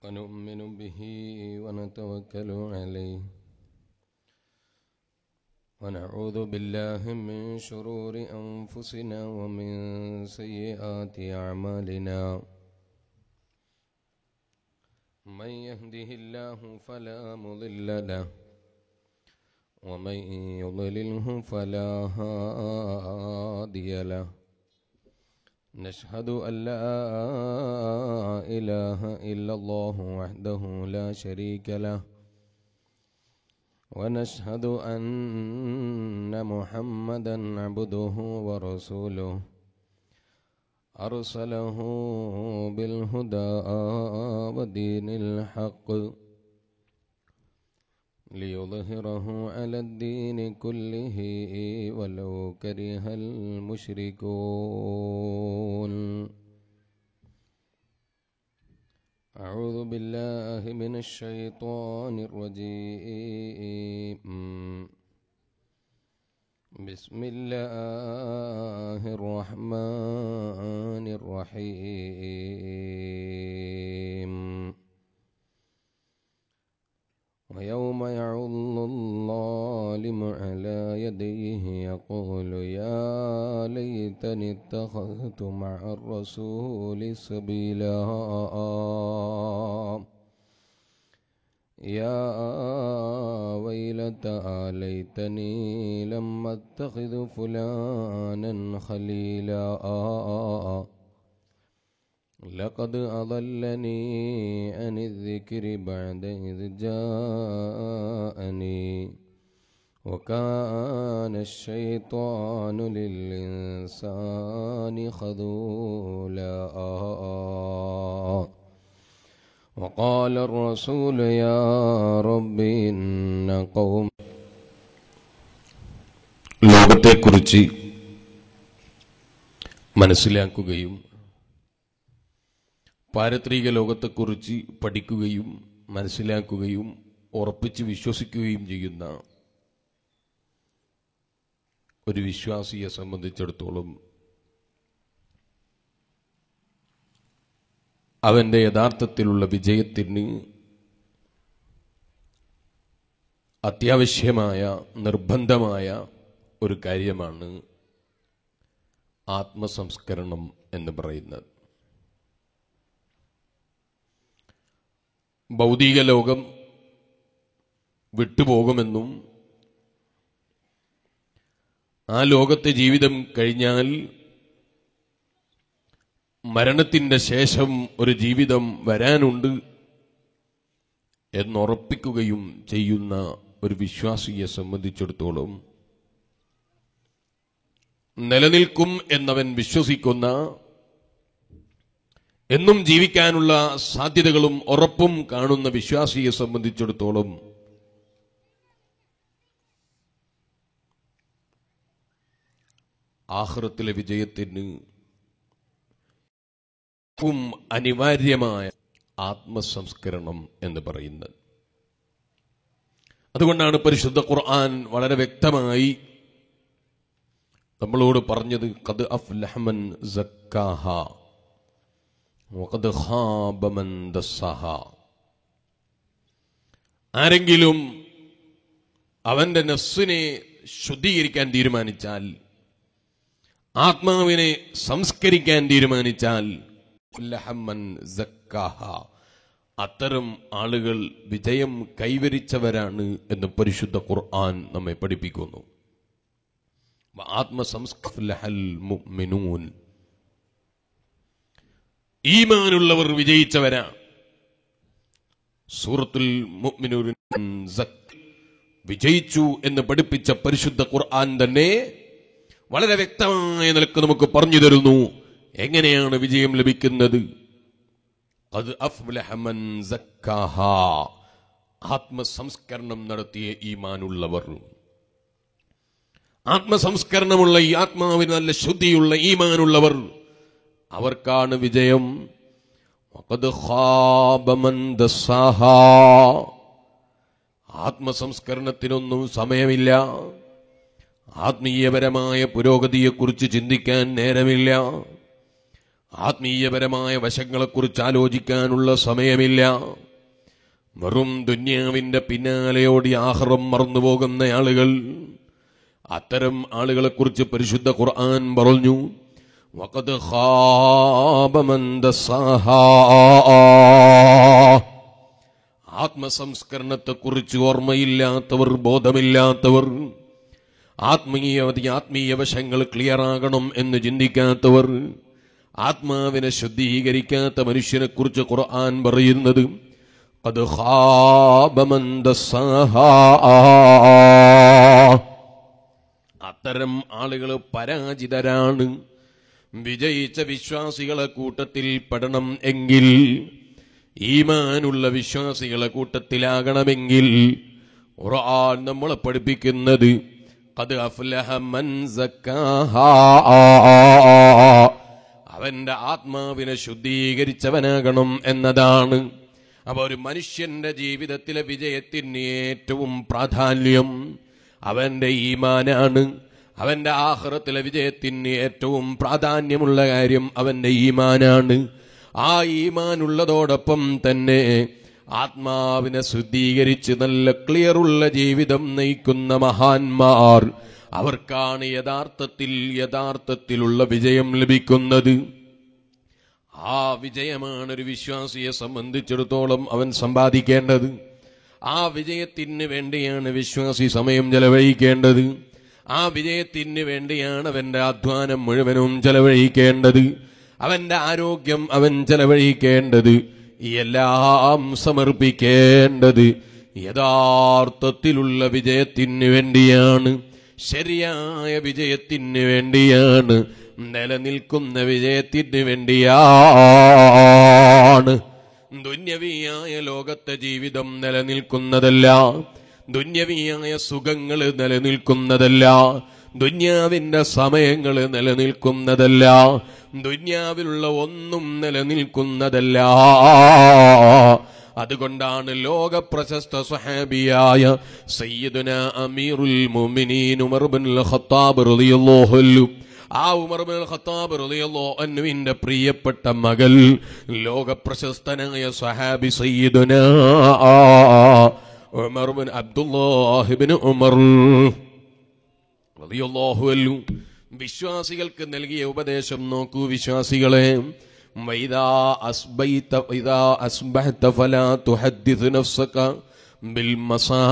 ونؤمن به ونتوكل عليه ونعوذ بالله من شرور أنفسنا ومن سيئات أعمالنا من يهده الله فلا مضل له ومن يضلله فلا هادي له نشهد أن لا إله إلا الله وحده لا شريك له ونشهد أن محمدا عبده ورسوله أرسله بالهدى ودين الحق ليظهره على الدين كله ولو كره المشركون أعوذ بالله من الشيطان الرجيم بسم الله الرحمن الرحيم ويوم يعض الظالم على يديه يقول يا ليتني اتخذت مع الرسول سبيلا يا ويلتى ليتني لم اتخذ فلانا خليلا لقد أضلني عن الذكر بعد إذ جاءني وكان الشيطان للإنسان خذولا وقال الرسول يا رب إن قوم ലോകത്തെക്കുറിച്ച് മനസ്സിലാക്കുകയും പാരത്രിക ലോകത്തെക്കുറിച്ച് പഠിക്കുകയും മനസ്സിലാക്കുകയും ഉറപ്പിച്ച് വിശ്വസിക്കുകയും ചെയ്യുന്ന ഒരു വിശ്വാസിയെ സംബന്ധിച്ചിടത്തോളം അവന്റെ യഥാർത്ഥത്തിലുള്ള വിജയത്തിന് അത്യാവശ്യമായ നിർബന്ധമായ ഒരു കാര്യമാണ് ആത്മസംസ്കരണം എന്ന് പറയുന്നത് ഭൗതിക ലോകം വിട്ടുപോകുമെന്നും ആ ലോകത്തെ ജീവിതം കഴിഞ്ഞാൽ മരണത്തിന്റെ ശേഷം ഒരു ജീവിതം വരാനുണ്ട് എന്നുറപ്പിക്കുകയും ചെയ്യുന്ന ഒരു വിശ്വാസിയെ സംബന്ധിച്ചിടത്തോളം നിലനിൽക്കും എന്നവൻ വിശ്വസിക്കുന്ന എന്നും ജീവിക്കാനുള്ള സാധ്യതകളും ഉറപ്പും കാണുന്ന വിശ്വാസിയെ സംബന്ധിച്ചിടത്തോളം ആഹ്റത്തിലെ വിജയത്തിന് ഏറ്റവും അനിവാര്യമായ ആത്മസംസ്കരണം എന്ന് പറയുന്നത് അതുകൊണ്ടാണ് പരിശുദ്ധ ഖുർആൻ വളരെ വ്യക്തമായി നമ്മളോട് പറഞ്ഞത് കത് അഫ്ലഹമൻ സക്കാഹ വഖദ് ഖാബ മൻ ദസ്സഹ ആരെങ്കിലും അവന്റെ നഫ്സിനെ ശുദ്ധീകരിക്കാൻ തീരുമാനിച്ചാൽ ആത്മാവിനെ സംസ്കരിക്കാൻ തീരുമാനിച്ചാൽ ലഹമ്മൻ സക്കാഹ അത്തരം ആളുകൾ വിജയം കൈവരിച്ചവരാണ് എന്ന് പരിശുദ്ധ ഖുർആൻ നമ്മെ പഠിപ്പിക്കുന്നു ആത്മസംസ്കലഹൽ മുഅ്മിനൂൻ ഈമാനുള്ളവർ വിജയിച്ചവരാ സൂറത്തുൽ മുഅ്മിനൂൻ വിജയിച്ചു എന്ന് പഠിപ്പിച്ച പരിശുദ്ധ ഖുർആൻ തന്നെ വളരെ വ്യക്തമായ നിലക്ക് നമുക്ക് പറഞ്ഞു തരുന്നു എങ്ങനെയാണ് വിജയം ലഭിക്കുന്നത് അത് അഫ്ലഹമൻ സക്കാഹ ആത്മസംസ്കരണം നടത്തിയ ഈമാനുള്ളവർ ആത്മസംസ്കരണമുള്ള ഈ ആത്മാവിന് നല്ല ശുദ്ധിയുള്ള ഈമാനുള്ളവർ അവർക്കാണ് വിജയം ആത്മസംസ്കരണത്തിനൊന്നും സമയമില്ല ആത്മീയപരമായ പുരോഗതിയെക്കുറിച്ച് ചിന്തിക്കാൻ നേരമില്ല ആത്മീയപരമായ വശങ്ങളെക്കുറിച്ച് ആലോചിക്കാനുള്ള സമയമില്ല വെറും ദുന്യാവിന്റെ പിന്നാലെയോടി ആഹ്റം മറന്നുപോകുന്ന ആളുകൾ അത്തരം ആളുകളെക്കുറിച്ച് പരിശുദ്ധ ഖുർആൻ പറഞ്ഞു വഖദ് ഖാബ മൻ ദസ്സാഹാ. ആത്മസംസ്കരണത്തെക്കുറിച്ച് ഓർമ്മയില്ലാത്തവർ ബോധമില്ലാത്തവർ ആത്മീയ ആത്മീയ വശങ്ങൾ ക്ലിയറാകണം എന്ന് ചിന്തിക്കാത്തവർ ആത്മാവിനെ ശുദ്ധീകരിക്കാത്ത മനുഷ്യനെക്കുറിച്ച് ഖുർആൻ പറയുന്നത് അത് അത്തരം ആളുകൾ പരാജിതരാണ് വിജയിച്ച വിശ്വാസികളെ കൂട്ടത്തിൽ പെടണം എങ്കിൽ ഈമാനുള്ള വിശ്വാസികളെ കൂട്ടത്തിലാകണമെങ്കിൽ ഖുർആൻ നമ്മളെ പഠിപ്പിക്കുന്നത് അത് അഫ്ലഹ മൻ സക്കാഹാ. അവന്റെ ആത്മാവിനെ ശുദ്ധീകരിച്ചവനാകണം എന്നതാണ് അപ്പൊ ഒരു മനുഷ്യന്റെ ജീവിതത്തിലെ വിജയത്തിന് ഏറ്റവും പ്രാധാന്യം അവന്റെ ഈമാനാണ് അവന്റെ ആഹ്റത്തിലെ വിജയത്തിന് ഏറ്റവും പ്രാധാന്യമുള്ള കാര്യം അവന്റെ ഈമാനാണ് ആ ഈമാനുള്ളതോടൊപ്പം തന്നെ ആത്മാവിനെ ശുദ്ധീകരിച്ച് നല്ല ക്ലിയറുള്ള ജീവിതം നയിക്കുന്ന മഹാന്മാർ അവർക്കാണ് യഥാർത്ഥത്തിൽ യഥാർത്ഥത്തിലുള്ള വിജയം ലഭിക്കുന്നത് ആ വിജയമാണ് ഒരു വിശ്വാസിയെ സംബന്ധിച്ചിടത്തോളം അവൻ സമ്പാദിക്കേണ്ടത് ആ വിജയത്തിന് വേണ്ടിയാണ് വിശ്വാസി സമയം ചെലവഴിക്കേണ്ടത് ആ വിജയത്തിന് വേണ്ടിയാണ് അവന്റെ അധ്വാനം മുഴുവനും ചെലവഴിക്കേണ്ടത് അവന്റെ ആരോഗ്യം അവൻ ചെലവഴിക്കേണ്ടത് എല്ലാം സമർപ്പിക്കേണ്ടത് യഥാർത്ഥത്തിലുള്ള വിജയത്തിന് വേണ്ടിയാണ് ശരിയായ വിജയത്തിന് വേണ്ടിയാണ് നിലനിൽക്കുന്ന വിജയത്തിന് വേണ്ടിയാണ് ദുന്യവിയായ ലോകത്തെ ജീവിതം നിലനിൽക്കുന്നതല്ല ദുന്യവിയായ സുഖങ്ങൾ നിലനിൽക്കുന്നതല്ല ദുന്യാവിന്റെ സമയങ്ങൾ നിലനിൽക്കുന്നതല്ല ദുന്യാവിലുള്ള ഒന്നും നിലനിൽക്കുന്നതല്ല അതുകൊണ്ടാണ് ലോക പ്രശസ്ത സ്വഹാബിയായ സയ്യിദുന അമീറുൽ മുഅ്മിനീൻ ഉമർ ബിൻ ഖത്താബ് റളിയല്ലാഹു അൻഹു ആ ഉമർ ബിൻ ഖത്താബ് റളിയല്ലാഹു അൻഹുവിന്റെ പ്രിയപ്പെട്ട മകൾ ലോക പ്രശസ്തനായ സ്വഹാബി സയ്യിദുന Umar bin Abdullahi bin Umar റളിയല്ലാഹു അൻഹു വിശ്വാസികൾക്ക് നൽകിയ ഉപദേശം നോക്കൂ വിശ്വാസികളെ വൈദാ അസ്ബൈത വൈദാ അസ്ബഹത ഫലാ തുഹദ്ദിസ് നഫ്സക ബിൽ മസാ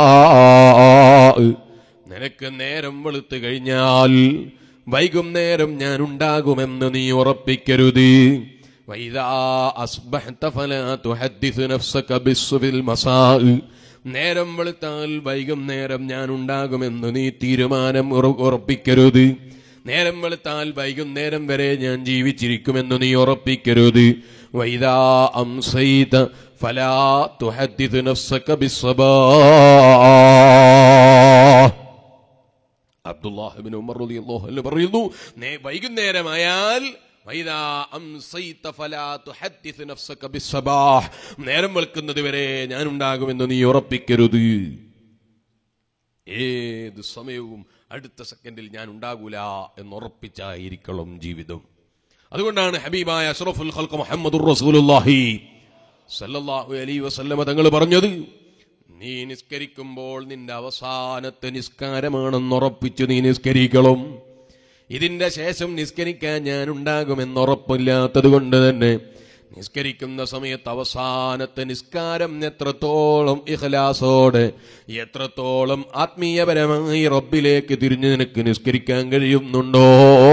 നിനക്ക് നേരം വെളുത്തു കഴിഞ്ഞാൽ വൈകുന്നേരം ഞാൻ ഉണ്ടാകുമെന്ന് നീ ഉറപ്പിക്കരുത് വൈദാ അസ്ബഹത ഫലാ തുഹദ്ദിസ് നഫ്സക ബിസ്സുബിൽ മസാ നേരം വെളുത്താൽ വൈകുന്നേരം ഞാൻ ഉണ്ടാകുമെന്ന് നീ തീരുമാനം ഉറ- ഉറപ്പിക്കരുത് നേരം വെളുത്താൽ വൈകുന്നേരം വരെ ഞാൻ ജീവിച്ചിരിക്കുമെന്ന് നീ ഉറപ്പിക്കരുത് വൈദാ അംസൈത ഫലാ തുഹദ്ദിദ് നഫ്സക ബിസ്സബാഹ് അബ്ദുല്ലാഹിബിൻ ഉമർ റളിയല്ലാഹു അൻഹു പറയുന്നു നേ- വൈകുന്നേരമായാൽ വൈദാ അംസൈത ഫലാ തുഹദ്ദിസ് നഫ്സക ബിസ്സബാഹ് നേരം വെളുക്കുന്നത് വരെ ഞാൻ ഉണ്ടാകുമെന്ന് നീ ഉറപ്പിക്കരുത് ഏത് സമയവും അടുത്ത സെക്കൻഡിൽ ഞാൻ ഉണ്ടാകൂല എന്നുറപ്പിച്ചായിരിക്കണം ജീവിതം അതുകൊണ്ടാണ് ഹബീബായ അഷ്റഫുൽ ഖൽഖ് മുഹമ്മദുർ റസൂലുള്ളാഹി സല്ലല്ലാഹു അലൈഹി വസല്ലമ തങ്ങൾ പറഞ്ഞത് നീ നിസ്കരിക്കുമ്പോൾ നിന്റെ അവസാനത്തെ നിസ്കാരമാണെന്ന് ഉറപ്പിച്ച് നീ നിസ്കരിക്കണം ഇതിന്റെ ശേഷം നിസ്കരിക്കാൻ ഞാൻ ഉണ്ടാകുമെന്ന് ഉറപ്പില്ലാത്തത് കൊണ്ട് തന്നെ നിസ്കരിക്കുന്ന സമയത്ത് അവസാനത്തെ നിസ്കാരം എത്രത്തോളം ഇഖലാസോടെ എത്രത്തോളം ആത്മീയപരമായി റബ്ബിലേക്ക് തിരിഞ്ഞു നിനക്ക് നിസ്കരിക്കാൻ കഴിയുന്നുണ്ടോ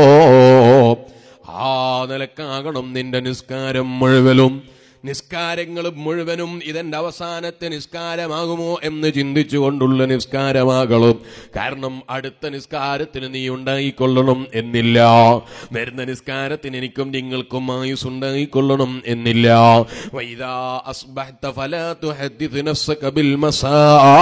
ആ നിലക്കാകണം നിന്റെ നിസ്കാരം മുഴുവനും നിസ്കാരങ്ങൾ മുഴുവനും ഇതെന്റെ അവസാനത്തെ നിസ്കാരമാകുമോ എന്ന് ചിന്തിച്ചുകൊണ്ടുള്ള നിസ്കാരമാകണം കാരണം അടുത്ത നിസ്കാരത്തിന് നീ ഉണ്ടായിക്കൊള്ളണം എന്നില്ല വരുന്ന നിസ്കാരത്തിന് എനിക്കും നിങ്ങൾക്കും ആയുസ് ഉണ്ടായിക്കൊള്ളണം എന്നില്ല വൈദാ അസ്ബഹ്ത ഫലാ തുഹദ്ദിസ് നഫ്സക ബിൽ മസാ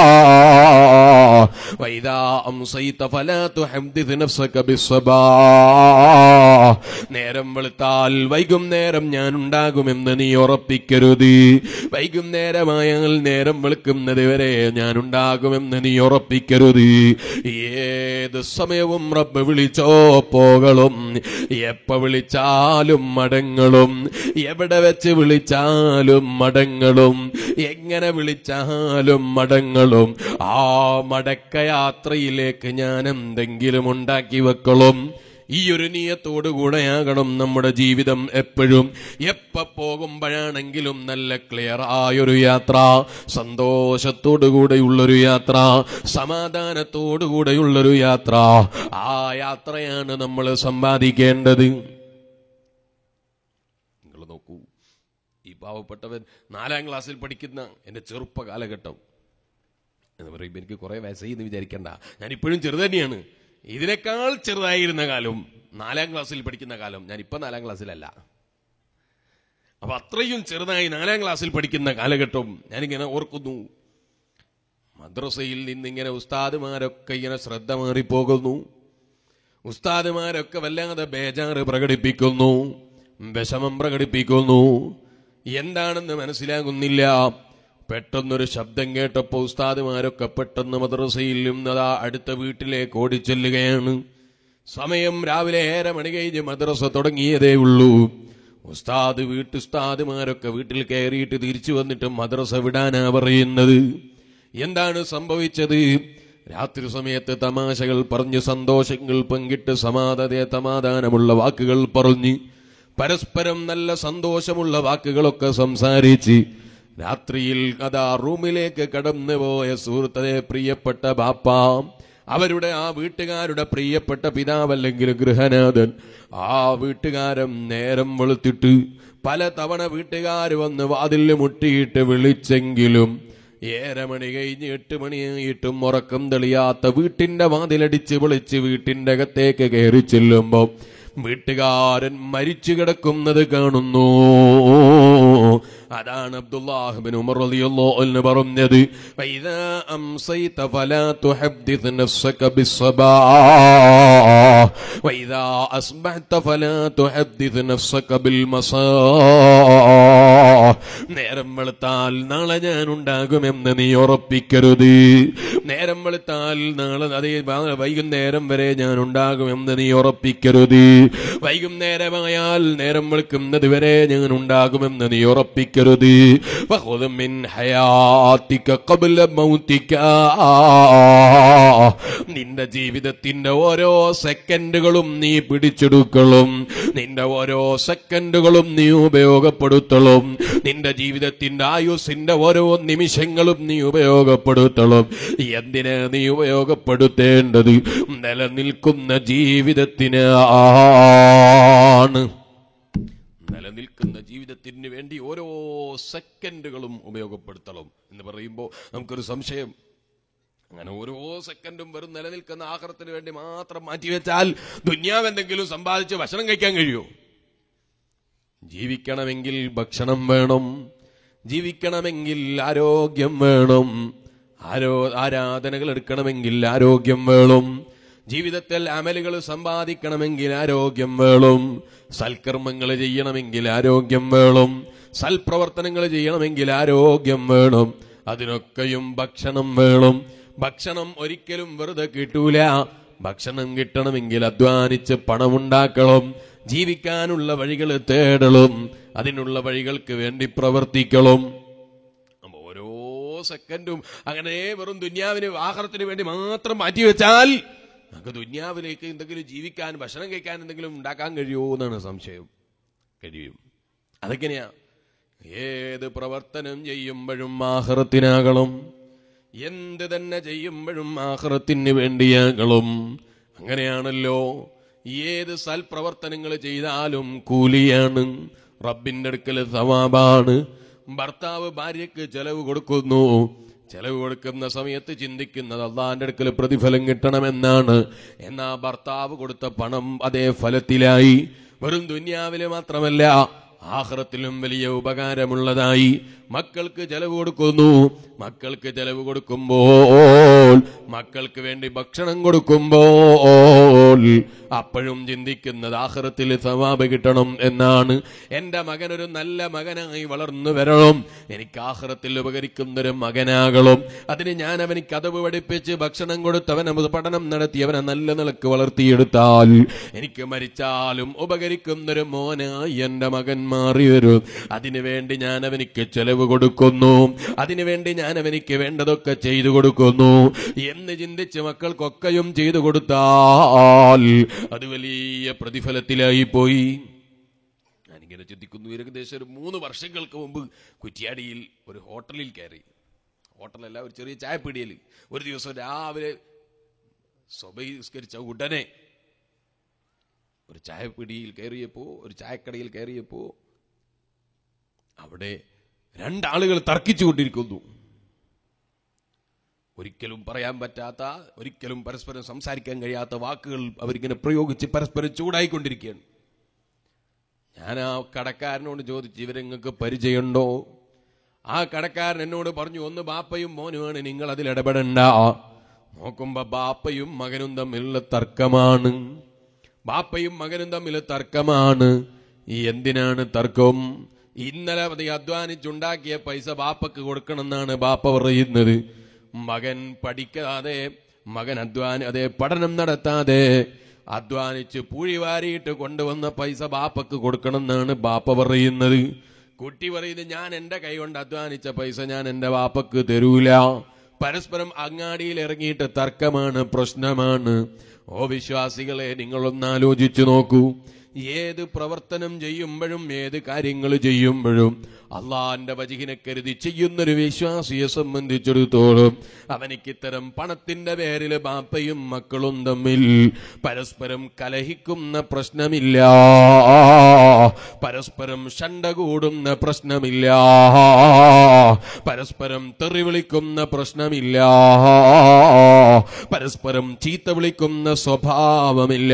വൈദാ അംസൈത ഫലാ തുഹദ്ദിസ് നഫ്സക ബിസ്സബാ നേരം വെളുത്താൽ വൈകുന്നേരം ഞാൻ ഉണ്ടാകുമെന്ന് നീ ഉറപ്പ് ഉറപ്പിക്കരുത് വൈകുന്നേരമായാൽ നേരം വെളുക്കുന്നത് വരെ ഞാൻ ഉണ്ടാകുമെന്ന് നീ ഉറപ്പിക്കരുത് ഏത് സമയവും റബ്ബ് വിളിച്ചോ പോകളും എപ്പ വിളിച്ചാലും മടങ്ങളും എവിടെ വെച്ച് വിളിച്ചാലും മടങ്ങളും എങ്ങനെ വിളിച്ചാലും മടങ്ങളും ആ മടക്കയാത്രയിലേക്ക് ഞാൻ എന്തെങ്കിലും ഉണ്ടാക്കി വെക്കളും ഈ ഒരു നീയത്തോടുകൂടെയാകണം നമ്മുടെ ജീവിതം എപ്പോഴും എപ്പ പോകുമ്പോഴാണെങ്കിലും നല്ല ക്ലിയർ ആയൊരു യാത്ര സന്തോഷത്തോടുകൂടെയുള്ളൊരു യാത്ര സമാധാനത്തോടുകൂടെയുള്ളൊരു യാത്ര ആ യാത്രയാണ് നമ്മൾ സമ്പാദിക്കേണ്ടത് നിങ്ങൾ നോക്കൂ ഈ പാവപ്പെട്ടവൻ നാലാം ക്ലാസ്സിൽ പഠിക്കുന്ന എൻ്റെ ചെറുപ്പ കാലഘട്ടം എന്ന് പറയുമ്പോൾ എനിക്ക് കുറെ വയസ്സായി എന്ന് വിചാരിക്കണ്ട ഞാൻ ഇപ്പോഴും ചെറു തന്നെയാണ് ഇതിനേക്കാൾ ചെറുതായിരുന്ന കാലം നാലാം ക്ലാസ്സിൽ പഠിക്കുന്ന കാലം ഞാൻ ഇപ്പൊ നാലാം ക്ലാസ്സിലല്ല അപ്പൊ അത്രയും ചെറുതായി നാലാം ക്ലാസ്സിൽ പഠിക്കുന്ന കാലഘട്ടം ഞാനിങ്ങനെ ഓർക്കുന്നു മദ്രസയിൽ നിന്നിങ്ങനെ ഉസ്താദുമാരൊക്കെ ഇങ്ങനെ ശ്രദ്ധ മാറിപ്പോകുന്നു ഉസ്താദുമാരൊക്കെ വല്ലാതെ ബേജാറ് പ്രകടിപ്പിക്കുന്നു വിഷമം പ്രകടിപ്പിക്കുന്നു എന്താണെന്ന് മനസ്സിലാകുന്നില്ല പെട്ടെന്നൊരു ശബ്ദം കേട്ടപ്പോ ഉസ്താദുമാരൊക്കെ പെട്ടെന്ന് മദ്രസയിൽ നിന്നതാ അടുത്ത വീട്ടിലേക്ക് ഓടിച്ചെല്ലുകയാണ് സമയം രാവിലെ ഏറെ മണി കഴിഞ്ഞ് മദ്രസ തുടങ്ങിയതേ ഉള്ളൂ ഉസ്താദ് വീട്ടുസ്താദുമാരൊക്കെ വീട്ടിൽ കയറിയിട്ട് തിരിച്ചു വന്നിട്ട് മദ്രസ വിടാനാ പറയുന്നത് എന്താണ് സംഭവിച്ചത് രാത്രി സമയത്ത് തമാശകൾ പറഞ്ഞ് സന്തോഷങ്ങൾ പങ്കിട്ട് സമാധാന സമാധാനമുള്ള വാക്കുകൾ പറഞ്ഞ് പരസ്പരം നല്ല സന്തോഷമുള്ള വാക്കുകളൊക്കെ സംസാരിച്ച് രാത്രിയിൽ അതാ റൂമിലേക്ക് കടന്നു പോയ സുഹൃത്തതെ പ്രിയപ്പെട്ട ബാപ്പ അവരുടെ ആ വീട്ടുകാരുടെ പ്രിയപ്പെട്ട പിതാവ് അല്ലെങ്കിൽ ഗൃഹനാഥൻ ആ വീട്ടുകാരൻ നേരം വെളുത്തിട്ട് പല തവണ വീട്ടുകാർ വന്ന് വാതിലിൽ മുട്ടിയിട്ട് വിളിച്ചെങ്കിലും ഏറെ മണി കഴിഞ്ഞ് എട്ട് മണിയായിട്ടും ഉറക്കം തെളിയാത്ത വീട്ടിന്റെ വാതിലടിച്ച് വിളിച്ച് വീട്ടിന്റെ അകത്തേക്ക് കയറി ചെല്ലുമ്പോ വീട്ടുകാരൻ മരിച്ചു കിടക്കുന്നത് കാണുന്നു അതാണ് അബ്ദുല്ലാഹിബിൻ ഉമർ റളിയല്ലാഹു അൻഹു പറഞ്ഞത് ഫൈദാ അംസൈത ഫലാ തുഹദ്ദിസ് നഫ്സക ബിസ്സബാഹ് വൈദാ അസ്ബഹത ഫലാ തുഹദ്ദിസ് നഫ്സക ബിൽമസാഹ് നേരം വെളുത്താൽ നാളെ ഞാൻ ഉണ്ടാകുമെന്ന് നീ ഉറപ്പിക്കരുത് നേരം വെളുത്താൽ നാളെ അതേ വൈകുന്നേരം വരെ ഞാൻ ഉണ്ടാകുമെന്ന് നീ ഉറപ്പിക്കരുത് വൈകുന്നേരമായാൽ നേരം വെളുക്കുന്നത് വരെ ഞാൻ ഉണ്ടാകുമെന്ന് നീ ഉറപ്പിക്കരുത് വഖുദ് മിൻ ഹയാത്തിക ഖബ്ല മൗതിക നിന്റെ ജീവിതത്തിന്റെ ഓരോ സെക്കൻഡുകളും നീ പിടിച്ചെടുക്കളും നിന്റെ ഓരോ സെക്കൻഡുകളും നീ ഉപയോഗപ്പെടുത്തളും നിന്റെ ജീവിതത്തിന്റെ ആയുസിന്റെ ഓരോ നിമിഷങ്ങളും നീ ഉപയോഗപ്പെടുത്തളും എന്തിനാ നീ ഉപയോഗപ്പെടുത്തേണ്ടത് നിലനിൽക്കുന്ന ജീവിതത്തിന് ആണ് നിലനിൽക്കുന്ന ജീവിതത്തിന് വേണ്ടി ഓരോ സെക്കൻഡുകളും ഉപയോഗപ്പെടുത്തണം എന്ന് പറയുമ്പോൾ നമുക്കൊരു സംശയം അങ്ങനെ ഓരോ സെക്കൻഡും വെറും നിലനിൽക്കുന്ന ആഹാരത്തിന് വേണ്ടി മാത്രം മാറ്റിവെച്ചാൽ ദുന്യാവ് എന്തെങ്കിലും സമ്പാദിച്ച് ഭക്ഷണം കഴിക്കാൻ കഴിയുമോ ജീവിക്കണമെങ്കിൽ ഭക്ഷണം വേണം ജീവിക്കണമെങ്കിൽ ആരോഗ്യം വേണം ആരോ ആരാധനകൾ എടുക്കണമെങ്കിൽ ആരോഗ്യം വേണം ജീവിതത്തിൽ അമലുകൾ സമ്പാദിക്കണമെങ്കിൽ ആരോഗ്യം വേണം സൽക്കർമ്മങ്ങൾ ചെയ്യണമെങ്കിൽ ആരോഗ്യം വേണം സൽപ്രവർത്തനങ്ങൾ ചെയ്യണമെങ്കിൽ ആരോഗ്യം വേണം അതിനൊക്കെയും ഭക്ഷണം വേണം ഭക്ഷണം ഒരിക്കലും വെറുതെ കിട്ടൂല ഭക്ഷണം കിട്ടണമെങ്കിൽ അധ്വാനിച്ച് പണമുണ്ടാക്കണം ജീവിക്കാനുള്ള വഴികൾ തേടലും അതിനുള്ള വഴികൾക്ക് വേണ്ടി പ്രവർത്തിക്കണം അപ്പൊ ഓരോ സെക്കൻഡും അങ്ങനെ വെറും ദുന്യാവിന് ആഹാരത്തിന് വേണ്ടി മാത്രം മാറ്റിവെച്ചാൽ നമുക്ക് ദുന്യാവിലേക്ക് എന്തെങ്കിലും ജീവിക്കാൻ ഭക്ഷണം കഴിക്കാൻ എന്തെങ്കിലും ഉണ്ടാക്കാൻ കഴിയുമോ എന്നാണ് സംശയം കഴിയും അതെങ്ങനെയാ ഏത് പ്രവർത്തനം ചെയ്യുമ്പോഴും ആഹ്റത്തിനാകണം എന്ത് തന്നെ ചെയ്യുമ്പോഴും ആഹ്റത്തിന് വേണ്ടിയാകണം അങ്ങനെയാണല്ലോ ഏത് സൽപ്രവർത്തനങ്ങൾ ചെയ്താലും കൂലിയാണ് റബ്ബിന്റെ അടുക്കൽ സവാബാണ് ഭർത്താവ് ഭാര്യയ്ക്ക് ചെലവ് കൊടുക്കുന്നു ചെലവ് കൊടുക്കുന്ന സമയത്ത് ചിന്തിക്കുന്നത് അള്ളാന്റെ അടുക്കൽ പ്രതിഫലം കിട്ടണമെന്നാണ് എന്നാ ഭർത്താവ് കൊടുത്ത പണം അതേ ഫലത്തിലായി വെറും ദുന്യാവില് മാത്രമല്ല ആഹ്റത്തിലും വലിയ ഉപകാരമുള്ളതായി മക്കൾക്ക് ചെലവ് കൊടുക്കുന്നു മക്കൾക്ക് ചെലവ് കൊടുക്കുമ്പോൾ മക്കൾക്ക് വേണ്ടി ഭക്ഷണം കൊടുക്കുമ്പോൾ അപ്പോഴും ചിന്തിക്കുന്നത് ആഹ്റത്തിൽ സവാബ് കിട്ടണം എന്നാണ് എന്റെ മകൻ ഒരു നല്ല മകനായി വളർന്നു വരണം എനിക്ക് ആഹ്റത്തിൽ ഉപകരിക്കുന്നൊരു മകനാകണം അതിന് ഞാൻ അവന് കഥവ് പഠിപ്പിച്ച് ഭക്ഷണം കൊടുത്ത് അവനെ പഠനം നടത്തി അവനെ നല്ല നിലക്ക് വളർത്തിയെടുത്താൽ എനിക്ക് മരിച്ചാലും ഉപകരിക്കുന്നൊരു മോനായി എന്റെ മകൻ മാറി വരും അതിനു വേണ്ടി ഞാൻ അവനിക്ക് ചെലവ് കൊടുക്കുന്നു അതിനു വേണ്ടി ഞാൻ അവനിക്ക് വേണ്ടതൊക്കെ ചെയ്തു കൊടുക്കുന്നു എന്ന് ചിന്തിച്ച് മക്കൾക്കൊക്കെയും ചെയ്തു കൊടുത്താൽ അത് വലിയ പ്രതിഫലത്തിലായി പോയി ഞാനിങ്ങനെ ചിന്തിക്കുന്നു ഏകദേശം ഒരു മൂന്ന് വർഷങ്ങൾക്ക് മുമ്പ് കുറ്റ്യാടിയിൽ ഒരു ഹോട്ടലിൽ കയറി ഹോട്ടലല്ല ഒരു ചെറിയ ചായപ്പീടിയയിൽ ഒരു ദിവസം രാവിലെ സ്വബഹിസ്കരിച്ച ഉടനെ ഒരു ചായപ്പിടിയിൽ കയറിയപ്പോ ഒരു ചായക്കടയിൽ കയറിയപ്പോ അവിടെ രണ്ടാളുകൾ തർക്കിച്ചുകൊണ്ടിരിക്കുന്നു ഒരിക്കലും പറയാൻ പറ്റാത്ത ഒരിക്കലും പരസ്പരം സംസാരിക്കാൻ കഴിയാത്ത വാക്കുകൾ അവരിങ്ങനെ പ്രയോഗിച്ച് പരസ്പരം ചൂടായിക്കൊണ്ടിരിക്കുകയാണ് ഞാൻ ആ കടക്കാരനോട് ചോദിച്ചു ഇവരെങ്ങൾക്ക് പരിചയമുണ്ടോ ആ കടക്കാരൻ എന്നോട് പറഞ്ഞു ഒന്ന് ബാപ്പയും മോനുമാണ് നിങ്ങൾ അതിൽ ഇടപെടണ്ട നോക്കുമ്പോ ബാപ്പയും മകനും തമ്മിലുള്ള തർക്കമാണ് ബാപ്പയും മകനും തമ്മിൽ തർക്കമാണ് ഈ എന്തിനാണ് തർക്കം ഇന്നലെ അത് അധ്വാനിച്ചുണ്ടാക്കിയ പൈസ ബാപ്പക്ക് കൊടുക്കണമെന്നാണ് ബാപ്പ പറയുന്നത് മകൻ പഠിക്കാതെ മകൻ അധ്വാനി അതെ പഠനം നടത്താതെ അധ്വാനിച്ച് പൂഴി വാരിയിട്ട് കൊണ്ടുവന്ന പൈസ ബാപ്പക്ക് കൊടുക്കണമെന്നാണ് ബാപ്പ പറയുന്നത് കുട്ടി പറയുന്നത് ഞാൻ എന്റെ കൈ കൊണ്ട് അധ്വാനിച്ച പൈസ ഞാൻ എന്റെ ബാപ്പക്ക് തരൂല പരസ്പരം അങ്ങാടിയിൽ ഇറങ്ങിയിട്ട് തർക്കമാണ് പ്രശ്നമാണ് ഓ വിശ്വാസികളെ നിങ്ങളൊന്ന് ആലോചിച്ചു നോക്കൂ ഏത് പ്രവർത്തനം ചെയ്യുമ്പോഴും ഏത് കാര്യങ്ങൾ ചെയ്യുമ്പോഴും അള്ളാന്റെ വജിഹിനെ കരുതി ചെയ്യുന്നൊരു വിശ്വാസിയെ സംബന്ധിച്ചിടത്തോളം അവനിക്ക് ഇത്തരം പണത്തിന്റെ പേരിൽ ബാപ്പയും മക്കളും തമ്മിൽ പരസ്പരം കലഹിക്കുന്ന പ്രശ്നമില്ല പരസ്പരം ഷണ്ട കൂടുന്ന പ്രശ്നമില്ല പരസ്പരം തെറി വിളിക്കുന്ന പ്രശ്നമില്ല പരസ്പരം ചീത്ത വിളിക്കുന്ന സ്വഭാവമില്ല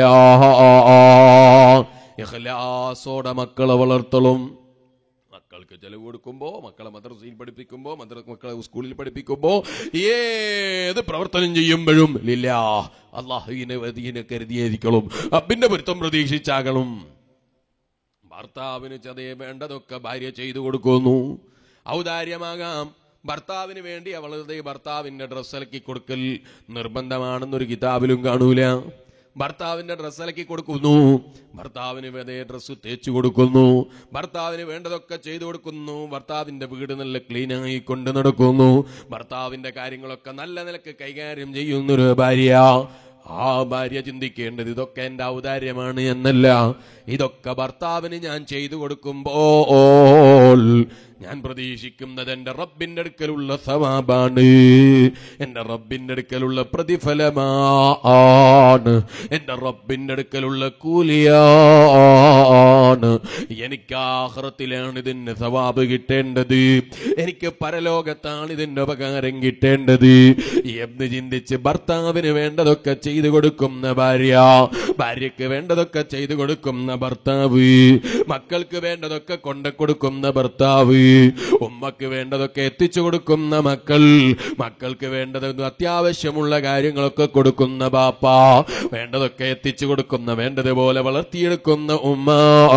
ഇഖ്ലാസോടെ മക്കളെ വളർത്തലും മക്കൾക്ക് ചെലവ് കൊടുക്കുമ്പോ മക്കളെ മദ്രസയിൽ പഠിപ്പിക്കുമ്പോ മദ്ര മക്കളെ സ്കൂളിൽ പഠിപ്പിക്കുമ്പോ ഏത് പ്രവർത്തനം ചെയ്യുമ്പോഴും ലില്ല അള്ളാഹുവിനെ വധീനെ കരുതിയിരിക്കണം അബിന്റെ പൊരുത്തം പ്രതീക്ഷിച്ചാകണം ഭർത്താവിന് ചതയെ വേണ്ടതൊക്കെ ഭാര്യ ചെയ്തു കൊടുക്കുന്നു ഔദാര്യമാകാം ഭർത്താവിന് വേണ്ടി അവളുടെ ഭർത്താവിന്റെ ഡ്രസ്സ് അലക്കി കൊടുക്കൽ നിർബന്ധമാണെന്നൊരു കിതാബിലും കാണൂല ഭർത്താവിന്റെ ഡ്രസ്സ് അലക്കി കൊടുക്കുന്നു ഭർത്താവിന് അതേ ഡ്രസ്സ് തേച്ചു കൊടുക്കുന്നു ഭർത്താവിന് വേണ്ടതൊക്കെ ചെയ്തു കൊടുക്കുന്നു ഭർത്താവിന്റെ വീട് നല്ല ക്ലീനായി കൊണ്ട് നടക്കുന്നു ഭർത്താവിന്റെ കാര്യങ്ങളൊക്കെ നല്ല നിലക്ക് കൈകാര്യം ചെയ്യുന്നൊരു ഭാര്യ ആ ഭാര്യ ചിന്തിക്കേണ്ടത് ഇതൊക്കെ എന്റെ ഔദാര്യമാണ് എന്നല്ല ഇതൊക്കെ ഭർത്താവിന് ഞാൻ ചെയ്തു കൊടുക്കുമ്പോൾ ഞാൻ പ്രതീക്ഷിക്കുന്നത് എന്റെ റബ്ബിന്റെ അടുക്കലുള്ള സവാബാണ് എന്റെ റബ്ബിന്റെ അടുക്കലുള്ള പ്രതിഫലമാണ് എന്റെ റബ്ബിന്റെ അടുക്കലുള്ള കൂലിയാണ് എനിക്ക് ആഹ്റത്തിലാണ് ഇതിന് സവാബ് കിട്ടേണ്ടത് എനിക്ക് പരലോകത്താണ് ഇതിന്റെ ഉപകാരം കിട്ടേണ്ടത് എന്ന് ചിന്തിച്ച് ഭർത്താവിന് വേണ്ടതൊക്കെ ചെയ്തു കൊടുക്കുന്ന ഭാര്യ ഭാര്യയ്ക്ക് വേണ്ടതൊക്കെ ചെയ്തു കൊടുക്കുന്ന ഭർത്താവ് മക്കൾക്ക് വേണ്ടതൊക്കെ കൊണ്ടു കൊടുക്കുന്ന ഭർത്താവ് ഉമ്മക്ക് വേണ്ടതൊക്കെ എത്തിച്ചു കൊടുക്കുന്ന മക്കൾ മക്കൾക്ക് വേണ്ടത് അത്യാവശ്യമുള്ള കാര്യങ്ങളൊക്കെ കൊടുക്കുന്ന ബാപ്പ വേണ്ടതൊക്കെ എത്തിച്ചു കൊടുക്കുന്ന വേണ്ടതുപോലെ വളർത്തിയെടുക്കുന്ന ഉമ്മ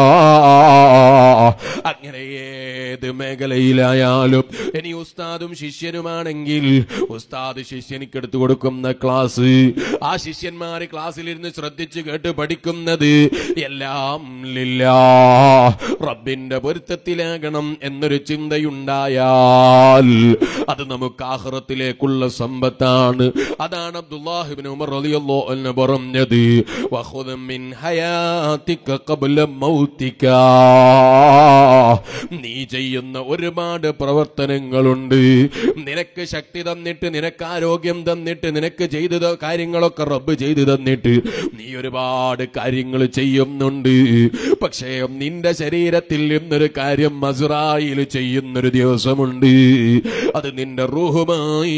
അങ്ങനെ ഏത് മേഖലയിലായാലും ഇനി ഉസ്താദും ശിഷ്യനുമാണെങ്കിൽ ഉസ്താദ് ശിഷ്യനിക്ക് എടുത്തു കൊടുക്കുന്ന ക്ലാസ് ആ ശിഷ്യന്മാര് ക്ലാസ്സിലിരുന്ന് ശ്രദ്ധിച്ചു കേട്ട് പഠിക്കുന്നത് എല്ലാം ലില്ലാ റബ്ബിന്റെ പൊരുത്തത്തിലാകണം എന്നൊരു ചിന്തയുണ്ടായാൽ അത് നമുക്ക് ആഹ്റത്തിലേക്കുള്ള സമ്പത്താണ് അതാണ് അബ്ദുല്ലാഹിബിൻ ഉമർ റളിയല്ലാഹു അൻഹു പറഞ്ഞത് വഖുദ് മിൻ ഹയാതിക ഖബ്ല മൗതിക നീ ചെയ്യുന്ന ഒരുപാട് പ്രവർത്തനങ്ങളുണ്ട് നിനക്ക് ശക്തി തന്നിട്ട് നിനക്ക് ആരോഗ്യം തന്നിട്ട് നിനക്ക് ചെയ്തു ത- കാര്യങ്ങളൊക്കെ റബ്ബ് ചെയ്തു തന്നിട്ട് നീ ഒരുപാട് കാര്യങ്ങൾ ചെയ്യുന്നുണ്ട് പക്ഷേ നിന്റെ ശരീരത്തിൽ നിന്നൊരു കാര്യം മസുറായിൽ ചെയ്യുന്നൊരു ദിവസമുണ്ട് അത് നിന്റെ റൂഹുമായി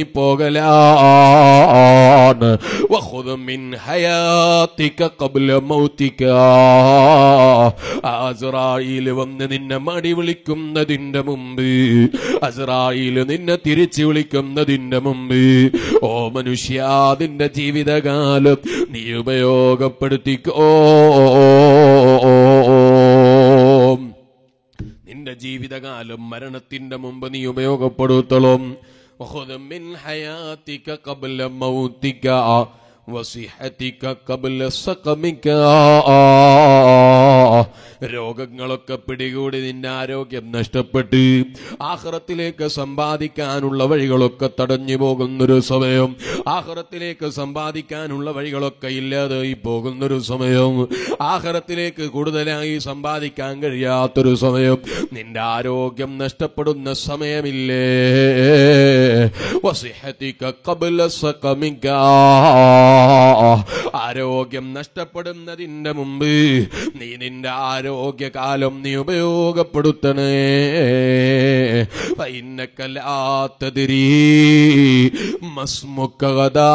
പോകലാണ് വഖുദ് മിൻ ഹയാത്തിക ഖബ്ല മൗതിക അസ്രായിൽ വന്ന് നിന്നെ മടി വിളിക്കുന്നതിന്റെ മുമ്പ് അസ്രായിൽ നിന്നെ തിരിച്ചു വിളിക്കുന്നതിന്റെ മുമ്പ് ഓ മനുഷ്യ നിന്റെ ജീവിതകാലം നീ ഉപയോഗപ്പെടുത്തിക്കോ നിന്റെ ജീവിതകാലം മരണത്തിന്റെ മുമ്പ് നീ ഉപയോഗപ്പെടുത്തണം وخذ من حياتك قبل موتك وصحتك قبل سقمك രോഗങ്ങളൊക്കെ പിടികൂടി നിന്റെ ആരോഗ്യം നഷ്ടപ്പെട്ട് ആഹ്റത്തിലേക്ക് സമ്പാദിക്കാനുള്ള വഴികളൊക്കെ തടഞ്ഞു പോകുന്നൊരു സമയം ആഹ്റത്തിലേക്ക് സമ്പാദിക്കാനുള്ള വഴികളൊക്കെ ഇല്ലാതായി പോകുന്നൊരു സമയം ആഹ്റത്തിലേക്ക് കൂടുതലായി സമ്പാദിക്കാൻ കഴിയാത്തൊരു സമയം നിന്റെ ആരോഗ്യം നഷ്ടപ്പെടുന്ന സമയമില്ലേ വസിഹത്തിക ഖബ്ല സഖമിക ആരോഗ്യം നഷ്ടപ്പെടുന്നതിന്റെ മുമ്പ് നീ നിന്റെ ആരോഗ്യകാലം നീ ഉപയോഗപ്പെടുത്തണേ ഫൈനക്കലാത്തതിരീ മസ്മുക്കതാ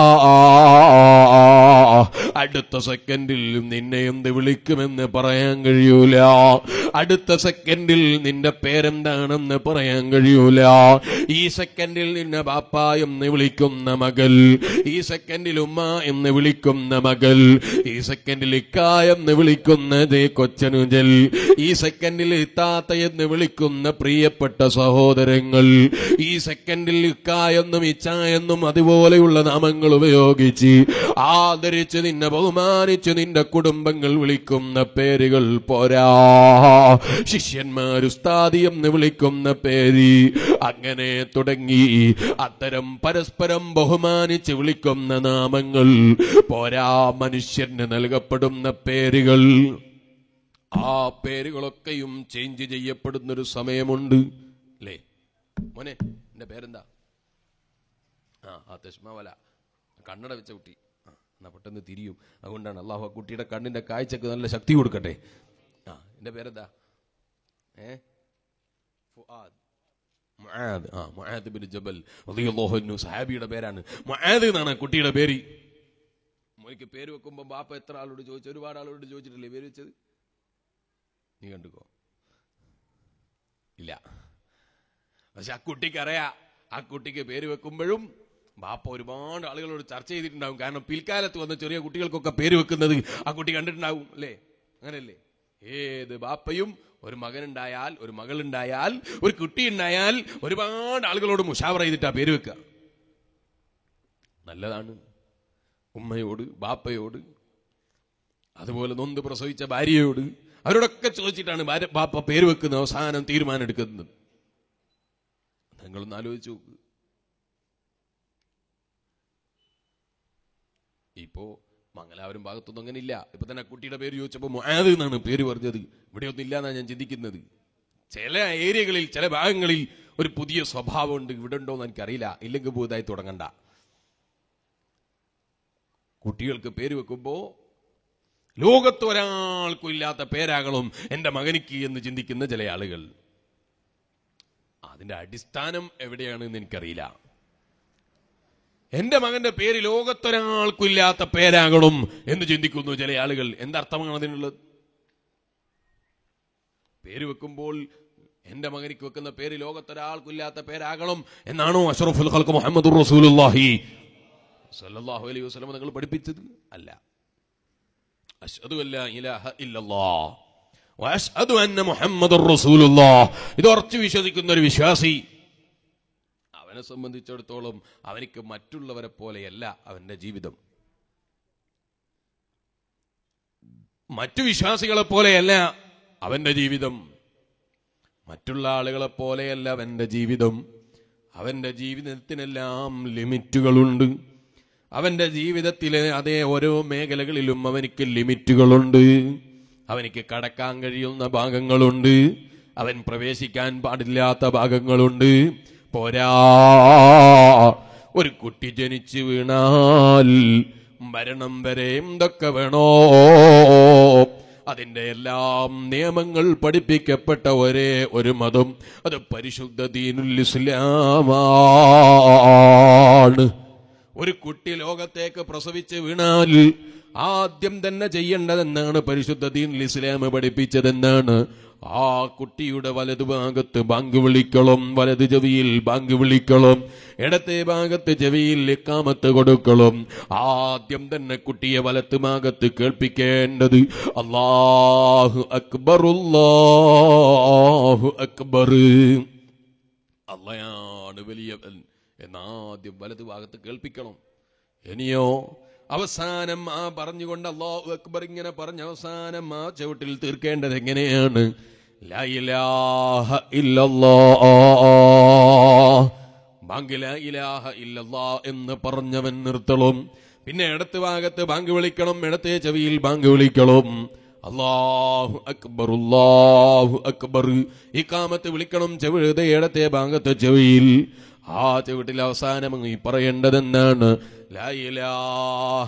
അടുത്ത സെക്കൻഡിൽ നിന്നെ എന്ത് വിളിക്കുമെന്ന് പറയാൻ കഴിയൂല അടുത്ത സെക്കൻഡിൽ നിന്റെ പേരെന്താണെന്ന് പറയാൻ കഴിയൂല ഈ സെക്കൻഡിൽ നിന്നെ ബാപ്പ എന്ന് വിളിക്കുന്ന മകൾ ഈ സെക്കൻഡിൽ ഉമ്മ എന്ന് വിളിക്കുന്ന മകൾ ഈ സെക്കൻഡിൽ ഇക്ക എന്ന് വിളിക്കുന്നത് കൊച്ചനുജൽ ഈ സെക്കൻഡിൽ ഇത്താത്ത എന്ന് വിളിക്കുന്ന പ്രിയപ്പെട്ട സഹോദരങ്ങൾ ഈ സെക്കൻഡിൽ ഇക്ക എന്നും ഇച്ച എന്നും അതുപോലെയുള്ള നാമങ്ങൾ ഉപയോഗിച്ച് ആദരിച്ച് നിന്നെ ബഹുമാനിച്ച് നിന്റെ കുടുംബങ്ങൾ വിളിക്കുന്ന പേരുകൾ പോരാ ശിഷ്യന്മാർ ഉസ്താദി എന്ന് വിളിക്കുന്ന പേര് അങ്ങനെ തുടങ്ങി അത്തരം പരസ്പരം ബഹുമാനിച്ച് വിളിക്കുന്ന നാമങ്ങൾ പോരാ മനുഷ്യന് നൽകപ്പെടുന്ന പേരുകൾ ആ പേരുകളൊക്കെയും ചേഞ്ച് ചെയ്യപ്പെടുന്നൊരു സമയമുണ്ട് അല്ലേ മോനെ എന്റെ പേരെന്താ ആ ആ തെഷ്മാവല കണ്ണട വെച്ച കുട്ടി ആ എന്നാ പെട്ടെന്ന് തിരിയും അതുകൊണ്ടാണ് അള്ളാഹു ആ കുട്ടിയുടെ കണ്ണിന്റെ കാഴ്ചക്ക് നല്ല ശക്തി കൊടുക്കട്ടെ ആ എന്റെ പേരെന്താ ഏ ഫുആദ് മുആദ് ആ മുആദ് ബിൻ ജബൽ റളിയല്ലാഹു അൻഹു സഹാബിയുടെ പേരാണ് മുആദ് എന്നാണ് ആ കുട്ടിയുടെ പേര് മോനിക്ക് പേര് വെക്കുമ്പോൾ ബാപ്പ എത്ര ആളോട് ചോദിച്ചു ഒരുപാട് ആളോട് ചോദിച്ചിട്ടില്ലേ പേര് വെച്ചത് നീ കണ്ടുക്കോ ഇല്ല പക്ഷെ ആ കുട്ടിക്ക് അറിയാ ആ കുട്ടിക്ക് പേര് വെക്കുമ്പോഴും ബാപ്പ ഒരുപാട് ആളുകളോട് ചർച്ച ചെയ്തിട്ടുണ്ടാവും കാരണം പിൽക്കാലത്ത് വന്ന ചെറിയ കുട്ടികൾക്കൊക്കെ പേര് വെക്കുന്നത് ആ കുട്ടി കണ്ടിട്ടുണ്ടാവും അല്ലേ അങ്ങനല്ലേ ഏത് ബാപ്പയും ഒരു മകനുണ്ടായാൽ ഒരു മകളുണ്ടായാൽ ഒരു കുട്ടി ഉണ്ടായാൽ ഒരുപാട് ആളുകളോട് മുഷാവറ ചെയ്തിട്ടാ പേര് വെക്കുക നല്ലതാണ് ഉമ്മയോട് ബാപ്പയോട് അതുപോലെ നൊന്ത് പ്രസവിച്ച ഭാര്യയോട് അവരോടൊക്കെ ചോദിച്ചിട്ടാണ് ഭാര്യ ബാപ്പ പേര് വെക്കുന്ന അവസാനം തീരുമാനം എടുക്കുന്നത് നിങ്ങളൊന്ന് ആലോചിച്ച് നോക്ക് ഇപ്പോ മംഗലാപുരം ഭാഗത്തൊന്നും അങ്ങനെ ഇല്ല ഇപ്പൊ തന്നെ കുട്ടിയുടെ പേര് ചോദിച്ചപ്പോ മുആദ് എന്നാണ് പേര് പറഞ്ഞത് ഇവിടെ ഒന്നും ഇല്ലാന്നാണ് ഞാൻ ചിന്തിക്കുന്നത് ചില ഏരിയകളിൽ ചില ഭാഗങ്ങളിൽ ഒരു പുതിയ സ്വഭാവമുണ്ട് ഇവിടെ ഉണ്ടോ എന്ന് എനിക്കറിയില്ല ഇല്ലെങ്കിൽ പുതുതായി തുടങ്ങണ്ട കുട്ടികൾക്ക് പേര് വെക്കുമ്പോ ലോകത്ത് ഒരാൾക്കും ഇല്ലാത്ത പേരാകണം എന്റെ മകനിക്ക് എന്ന് ചിന്തിക്കുന്ന ചില ആളുകൾ അതിന്റെ അടിസ്ഥാനം എവിടെയാണെന്ന് എനിക്കറിയില്ല എന്റെ മകന്റെ പേര് ലോകത്തൊരാൾക്കും ഇല്ലാത്ത പേരാകണം എന്ന് ചിന്തിക്കുന്നു ചില ആളുകൾ എന്തർത്ഥമാണ് അതിനുള്ളത് പേര് വെക്കുമ്പോൾ എന്റെ മകനിക്ക് വെക്കുന്ന പേര് ലോകത്തൊരാൾക്കും ഇല്ലാത്ത പേരാകണം എന്നാണോ അഷറഫുൽ ഖൽക്ക് മുഹമ്മദ് റസൂലുള്ളാഹി സല്ലല്ലാഹു അലൈഹി വസല്ലം നിങ്ങൾ പഠിപ്പിച്ചത് അല്ല അഷ്ഹദു അല്ലാ ഇലാഹ ഇല്ലല്ലാഹ് വഅഷ്ഹദു അന്ന മുഹമ്മദുർ റസൂലുള്ളാഹ് ഇത് ഉറച്ചു വിശ്വസിക്കുന്ന ഒരു വിശ്വാസി അവനെ സംബന്ധിച്ചിടത്തോളം അവനിക്ക് മറ്റുള്ളവരെ പോലെയല്ല അവന്റെ ജീവിതം മറ്റു വിശ്വാസികളെ പോലെയല്ല അവന്റെ ജീവിതം മറ്റുള്ള ആളുകളെ പോലെയല്ല അവന്റെ ജീവിതം അവന്റെ ജീവിതത്തിനെല്ലാം ലിമിറ്റുകളുണ്ട് അവന്റെ ജീവിതത്തിലെ അതേ ഓരോ മേഖലകളിലും അവനിക്ക് ലിമിറ്റുകളുണ്ട് അവനിക്ക് കടക്കാൻ കഴിയുന്ന ഭാഗങ്ങളുണ്ട് അവൻ പ്രവേശിക്കാൻ പാടില്ലാത്ത ഭാഗങ്ങളുണ്ട് പോരാ ഒരു കുട്ടി ജനിച്ചു വീണാൽ മരണം വരെ എന്തൊക്കെ വേണോ അതിന്റെ എല്ലാം നിയമങ്ങൾ പഠിപ്പിക്കപ്പെട്ട ഒരേ ഒരു മതം അത് പരിശുദ്ധ ദീനുൽ ഇസ്ലാമാണ് ഒരു കുട്ടി ലോകത്തേക്ക് പ്രസവിച്ച് വീണാൽ ആദ്യം തന്നെ ചെയ്യേണ്ടതെന്നാണ് പരിശുദ്ധ ദീനുൽ ഇസ്ലാം പഠിപ്പിച്ചതെന്നാണ് ആ കുട്ടിയുടെ വലതുഭാഗത്ത് ബാങ്ക് വിളിക്കണം വലത് ചെവിയിൽ ബാങ്ക് വിളിക്കണം ഇടത്തെ ഭാഗത്ത് ചെവിയിൽ ഇക്കാമത്ത് കൊടുക്കണം ആദ്യം തന്നെ കുട്ടിയെ വലത്ത് ഭാഗത്ത് കേൾപ്പിക്കേണ്ടത് അള്ളാഹു അക്ബറുല്ലാഹു അക്ബർ അള്ളയാണ് വലിയവൻ എന്നാദ്യം വലത് ഭാഗത്ത് കേൾപ്പിക്കണം ഇനിയോ അവസാനം ആ പറഞ്ഞുകൊണ്ട് അള്ളാഹു അക്ബർ ഇങ്ങനെ പറഞ്ഞ അവസാനം ആ ചവിട്ടിൽ തീർക്കേണ്ടത് എങ്ങനെയാണ് ലാ ഇലാഹ ഇല്ലല്ലാഹ്. ബാങ്ക് ലാ ഇലാഹ ഇല്ലല്ലാ എന്ന് പറഞ്ഞവൻ നിർത്തണം പിന്നെ ഇടത്ത് ഭാഗത്ത് ബാങ്ക് വിളിക്കണം ഇടത്തെ ചെവിയിൽ ബാങ്ക് വിളിക്കണം അള്ളാഹു അക്ബർ അള്ളാഹു അക്ബർ ഈ കാമത്ത് വിളിക്കണം ചെവിഴുത ഇടത്തെ ഭാഗത്ത് ചെവിയിൽ ആ ചെവിട്ടിൽ അവസാനം ഈ പറയേണ്ടതെന്നാണ് ലാ ഇലാഹ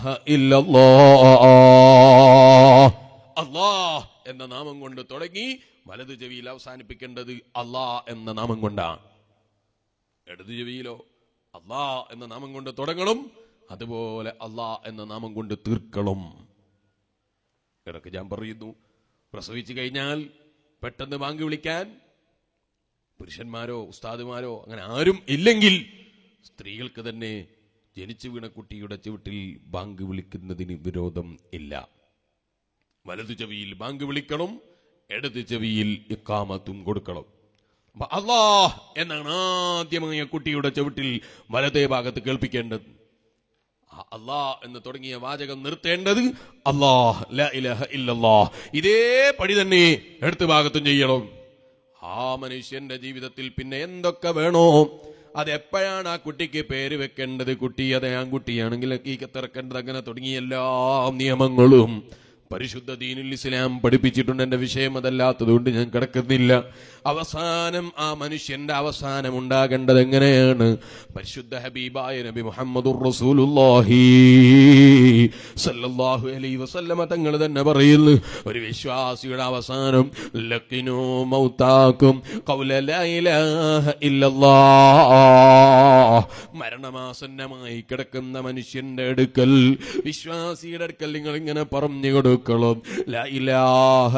ഇല്ലല്ലാഹ്. അല്ലാഹ് എന്ന നാമം കൊണ്ട് തുടങ്ങി വലതു ചെവിയിൽ അവസാനിപ്പിക്കേണ്ടത് അല്ലാ എന്ന നാമം കൊണ്ടാണ് ഇടതു ചെവിയിലോ അല്ലാ എന്ന നാമം കൊണ്ട് തുടങ്ങണം അതുപോലെ അല്ലാ എന്ന നാമം കൊണ്ട് തീർക്കണം ഇടയ്ക്ക് ഞാൻ പറയുന്നു പ്രസവിച്ചു കഴിഞ്ഞാൽ പെട്ടെന്ന് വാങ്ങി വിളിക്കാൻ പുരുഷന്മാരോ ഉസ്താദുമാരോ അങ്ങനെ ആരും ഇല്ലെങ്കിൽ സ്ത്രീകൾക്ക് തന്നെ ജനിച്ചു വീണ കുട്ടിയുടെ ചുവട്ടിൽ ബാങ്ക് വിളിക്കുന്നതിന് വിരോധം ഇല്ല വലതു ചെവിയിൽ ബാങ്ക് വിളിക്കണം ഇടത് ചെവിയിൽ ഇക്കാമത്തും കൊടുക്കണം അപ്പൊ അള്ളാഹ് എന്നാണ് ആദ്യമായ കുട്ടിയുടെ ചുവട്ടിൽ വലതേ ഭാഗത്ത് കേൾപ്പിക്കേണ്ടത് ആ അല്ലാഹ് എന്ന് തുടങ്ങിയ വാചകം നിർത്തേണ്ടത് അല്ലാഹ് ലാ ഇലാഹ ഇല്ലല്ലാഹ് ഇതേ പടി തന്നെ എടുത്ത ഭാഗത്തും ചെയ്യണം ആ മനുഷ്യന്റെ ജീവിതത്തിൽ പിന്നെ എന്തൊക്കെ വേണോ അതെപ്പോഴാണ് ആ കുട്ടിക്ക് പേര് വെക്കേണ്ടത് കുട്ടി അത് ആൺകുട്ടിയാണെങ്കിൽ ഈക്കത്തിറക്കേണ്ടത് അങ്ങനെ തുടങ്ങിയ എല്ലാ നിയമങ്ങളും പരിശുദ്ധ ദീനുൽ ഇസ്ലാം പഠിപ്പിച്ചിട്ടുണ്ട് എന്റെ വിഷയം അതല്ലാത്തതുകൊണ്ട് ഞാൻ കിടക്കുന്നില്ല അവസാനം ആ മനുഷ്യന്റെ അവസാനം ഉണ്ടാകേണ്ടത് എങ്ങനെയാണ് പരിശുദ്ധ ഹബീബായ നബി മുഹമ്മദുർ റസൂലുള്ളാഹി സല്ലല്ലാഹു അലൈഹി വസല്ലമ തങ്ങൾ തന്നെ പറയുന്നു ഒരു വിശ്വാസിയുടെ അവസാനം ലക്കിനോ മൗതാക്കും ഖൗല ലാ ഇലാഹ ഇല്ലല്ലാഹ് മരണമാസന്നമായി കിടക്കുന്ന മനുഷ്യന്റെ അടുക്കൽ വിശ്വാസിയുടെ അടുക്കൽ നിങ്ങൾ ഇങ്ങനെ പറഞ്ഞു കൊടുക്കണം ലാ ഇലാഹ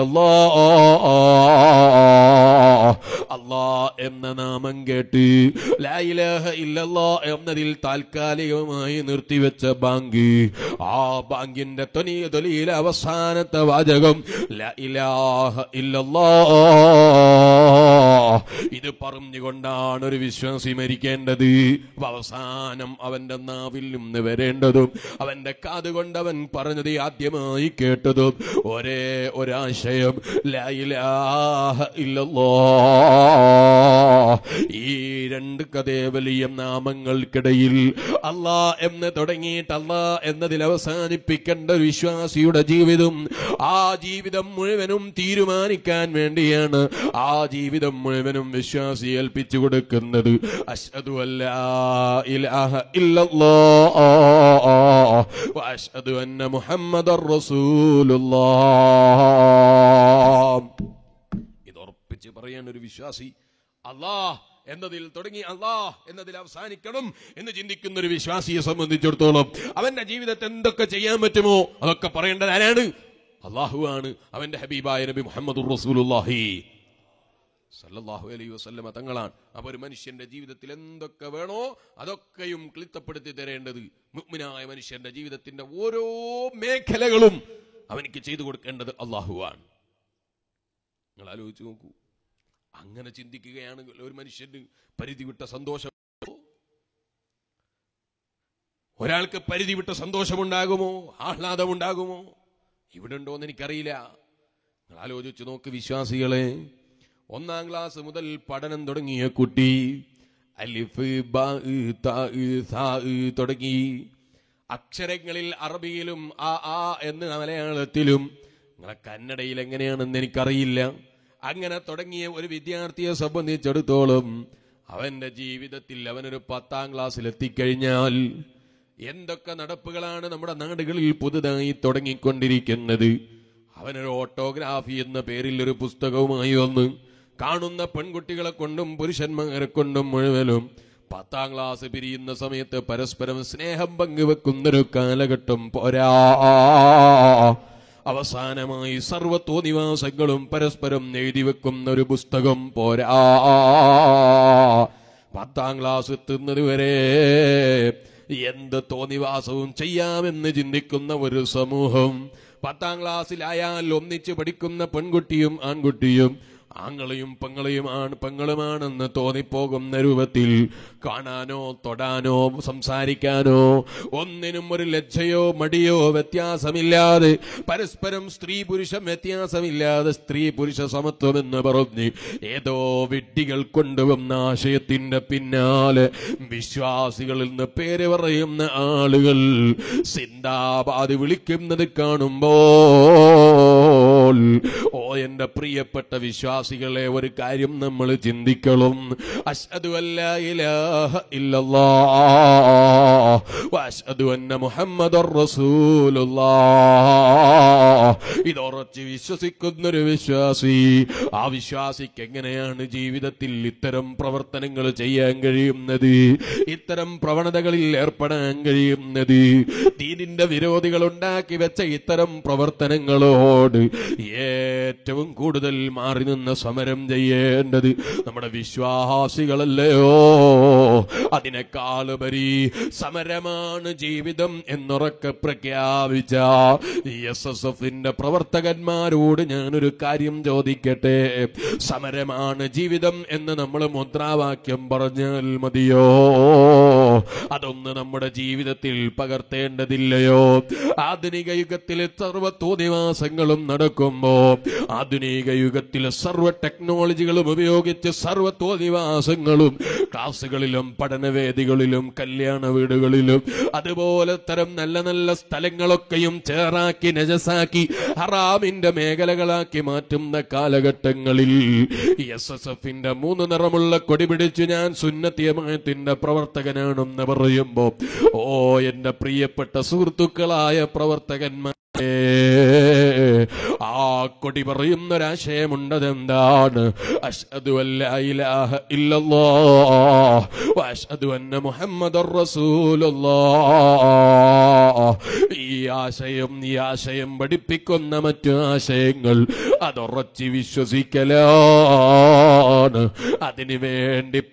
ഇല്ലല്ലാഹ് അല്ലാ എന്ന നാമം കേട്ട് ലാ ഇലാഹ ഇല്ലല്ലാ എന്നതിൽ താൽക്കാലികമായി നിർത്തിവെച്ച ബാങ്ക് ആ ബാങ്കിന്റെ തൊനിയ തൊലിയിലെ അവസാനത്തെ വാചകം ലാ ഇലാഹ ഇല്ലല്ലാഹ് ഇത് പറഞ്ഞുകൊണ്ടാണ് ഒരു വിശ്വാസി മരിക്കേണ്ടത് അപ്പൊ അവസാനം അവന്റെ നാവിൽ നിന്ന് വരേണ്ടതും അവന്റെ കാതുകൊണ്ട് അവൻ പറഞ്ഞത് ആദ്യമായി കേട്ടതും ഒരേ ഒരാശയം ലാ ഇലാഹ ഇല്ലല്ലാഹ്. ഈ രണ്ട് കഥേ വലിയ നാമങ്ങൾക്കിടയിൽ അല്ലാ എന്ന് തുടങ്ങിയിട്ട് അല്ലാ എന്നതിൽ അവസാനിപ്പിക്കേണ്ട ഒരു വിശ്വാസിയുടെ ജീവിതം ആ ജീവിതം മുഴുവനും തീരുമാനിക്കാൻ വേണ്ടിയാണ് ആ ജീവിതം മുഴുവനും വിശ്വാസി ഏൽപ്പിച്ചു കൊടുക്കുന്നത് അഷ്ഹദു അല്ലാ ഇലാഹ ഇല്ലല്ലാഹ് വഅഷ്ഹദു അന്ന മുഹമ്മദർ റസൂലുള്ളാഹ് ഇത് ഉറപ്പിച്ച് പറയാൻ ഒരു വിശ്വാസി അള്ളാഹ് എന്നതിൽ തുടങ്ങി അള്ളാഹ് എന്നതിൽ അവസാനിക്കണം എന്ന് ചിന്തിക്കുന്ന ഒരു വിശ്വാസിയെ സംബന്ധിച്ചിടത്തോളം അവന്റെ ജീവിതത്തിൽ എന്തൊക്കെ ചെയ്യാൻ പറ്റുമോ അതൊക്കെ പറയേണ്ടത് ആരാണ് അള്ളാഹുവാണ് അവന്റെ ഹബീബായ നബി മുഹമ്മദ് റസൂലുള്ളാഹി സല്ലല്ലാഹു അലൈഹി വസല്ലമ തങ്ങളാണ് അപ്പൊ ഒരു മനുഷ്യന്റെ ജീവിതത്തിൽ എന്തൊക്കെ വേണോ അതൊക്കെയും ക്ലിത്തപ്പെടുത്തി തരേണ്ടത് മുഗ്മിനായ മനുഷ്യന്റെ ജീവിതത്തിന്റെ ഓരോ മേഖലകളും അവനിക്ക് ചെയ്തു കൊടുക്കേണ്ടത് അള്ളാഹുവാണ് നിങ്ങൾ ആലോചിച്ച് നോക്കൂ അങ്ങനെ ചിന്തിക്കുകയാണെങ്കിൽ ഒരു മനുഷ്യന് പരിധി വിട്ട സന്തോഷം ഒരാൾക്ക് പരിധി വിട്ട സന്തോഷമുണ്ടാകുമോ ആഹ്ലാദമുണ്ടാകുമോ ഇവിടെ ഉണ്ടോന്ന് എനിക്കറിയില്ല നിങ്ങൾ ആലോചിച്ച് നോക്ക് വിശ്വാസികളെ ഒന്നാം ക്ലാസ് മുതൽ പഠനം തുടങ്ങിയ കുട്ടി അലിഫ് ബ ഇ, ത, ഇ, സ, ഇ തുടങ്ങി അക്ഷരങ്ങളിൽ അറബിയിലും ആ ആ എന്ന് മലയാളത്തിലും നിങ്ങളെ കന്നഡയിൽ എങ്ങനെയാണെന്ന് എനിക്കറിയില്ല അങ്ങനെ തുടങ്ങിയ ഒരു വിദ്യാർത്ഥിയെ സംബന്ധിച്ചിടത്തോളം അവന്റെ ജീവിതത്തിൽ അവനൊരു പത്താം ക്ലാസ്സിൽ എത്തിക്കഴിഞ്ഞാൽ എന്തൊക്കെ നടപ്പുകളാണ് നമ്മുടെ നാടുകളിൽ പുതുതായി തുടങ്ങിക്കൊണ്ടിരിക്കുന്നത് അവനൊരു ഓട്ടോഗ്രാഫി എന്ന പേരിൽ ഒരു പുസ്തകവുമായി വന്ന് കാണുന്ന പെൺകുട്ടികളെ കൊണ്ടും പുരുഷന്മാരെ കൊണ്ടും മുഴുവനും പത്താം ക്ലാസ് പിരിയുന്ന സമയത്ത് പരസ്പരം സ്നേഹം പങ്കുവെക്കുന്നൊരു കാലഘട്ടം പോരാ അവസാനമായി സർവത്തോ നിവാസങ്ങളും പരസ്പരം എഴുതി വെക്കുന്ന ഒരു പുസ്തകം പോരാ പത്താം ക്ലാസ് എത്തുന്നത് വരെ എന്ത് തോന്നിവാസവും ചെയ്യാമെന്ന് ചിന്തിക്കുന്ന ഒരു സമൂഹം പത്താം ക്ലാസ്സിലായാൽ ഒന്നിച്ച് പഠിക്കുന്ന പെൺകുട്ടിയും ആൺകുട്ടിയും ആങ്ങളെയും പെങ്ങളെയും ആണ് പെങ്ങളുമാണെന്ന് തോന്നിപ്പോകുന്ന രൂപത്തിൽ കാണാനോ തൊടാനോ സംസാരിക്കാനോ ഒന്നിനും ഒരു ലജ്ജയോ മടിയോ വ്യത്യാസമില്ലാതെ പരസ്പരം സ്ത്രീ പുരുഷം വ്യത്യാസമില്ലാതെ സ്ത്രീ പുരുഷ സമത്വം എന്ന് പറഞ്ഞ് ഏതോ വിഡ്ഢികൾ കൊണ്ടുവന്ന ആശയത്തിന്റെ പിന്നാലെ വിശ്വാസികളിൽ നിന്ന് പേര് പറയുന്ന ആളുകൾ സിന്ദാബാദ് വിളിക്കുന്നത് കാണുമ്പോൾ ഓ എന്റെ പ്രിയപ്പെട്ട വിശ്വാസികളെ ഒരു കാര്യം നമ്മൾ ചിന്തിക്കണം അഷ്ഹദു അല്ല ഇലാഹ ഇല്ലല്ലാ വഅഷ്ഹദു അന്ന മുഹമ്മദർ റസൂലുള്ളാ ഇതുറച്ച് വിശ്വസിക്കുന്നൊരു വിശ്വാസി ആ വിശ്വാസിക്ക് എങ്ങനെയാണ് ജീവിതത്തിൽ ഇത്തരം പ്രവർത്തനങ്ങൾ ചെയ്യാൻ കഴിയുന്നത് ഇത്തരം പ്രവണതകളിൽ ഏർപ്പെടാൻ കഴിയുന്നത് ദീനിന്റെ വിരോധികൾ ഉണ്ടാക്കി വെച്ച ഇത്തരം പ്രവർത്തനങ്ങളോട് ഏറ്റവും കൂടുതൽ മാറി നിന്ന് സമരം ചെയ്യേണ്ടത് നമ്മുടെ വിശ്വാസികളല്ലയോ അതിനേക്കാളുപരി സമരമാണ് ജീവിതം എന്നുറക്കെ പ്രഖ്യാപിച്ച എസ് എസ് എഫിന്റെ പ്രവർത്തകന്മാരോട് ഞാനൊരു കാര്യം ചോദിക്കട്ടെ സമരമാണ് ജീവിതം എന്ന് നമ്മൾ മുദ്രാവാക്യം പറഞ്ഞാൽ മതിയോ അതൊന്ന് നമ്മുടെ ജീവിതത്തിൽ പകർത്തേണ്ടതില്ലയോ ആധുനിക യുഗത്തിലെ സർവ്വത്തോതിവാസങ്ങളും നടക്കുമ്പോ ആധുനിക യുഗത്തിലെ സർവ്വ ടെക്നോളജികളും ഉപയോഗിച്ച് സർവ്വത്തോതിവാസങ്ങളും ക്ലാസ്സുകളിലും പഠനവേദികളിലും കല്യാണ വീടുകളിലും അതുപോലെ തരം നല്ല നല്ല സ്ഥലങ്ങളൊക്കെയും ചേറാക്കി നജസാക്കി ഹറാമിന്റെ മേഖലകളാക്കി മാറ്റുന്ന കാലഘട്ടങ്ങളിൽ എസ് എസ് എഫിന്റെ മൂന്ന് നിറമുള്ള കൊടി പിടിച്ച് ഞാൻ സുന്നത്തിയമായത്തിന്റെ പ്രവർത്തകനാണെന്ന് പറയുമ്പോ ഓ എന്റെ പ്രിയപ്പെട്ട സുഹൃത്തുക്കളായ പ്രവർത്തകന്മാർ ആ കൊടി പറയുന്നൊരാശയമുണ്ടതെന്താണ് അഷ്ഹദു അല്ല ഇലാഹ ഇല്ലല്ലാ വഅഷ്ഹദു അന്ന മുഹമ്മദർ റസൂലുള്ളാ ഈ ആശയം ഈ ആശയം പഠിപ്പിക്കുന്ന മറ്റു ആശയങ്ങൾ അതുറച്ച് വിശ്വസിക്കലാണ് അതിനു വേണ്ടി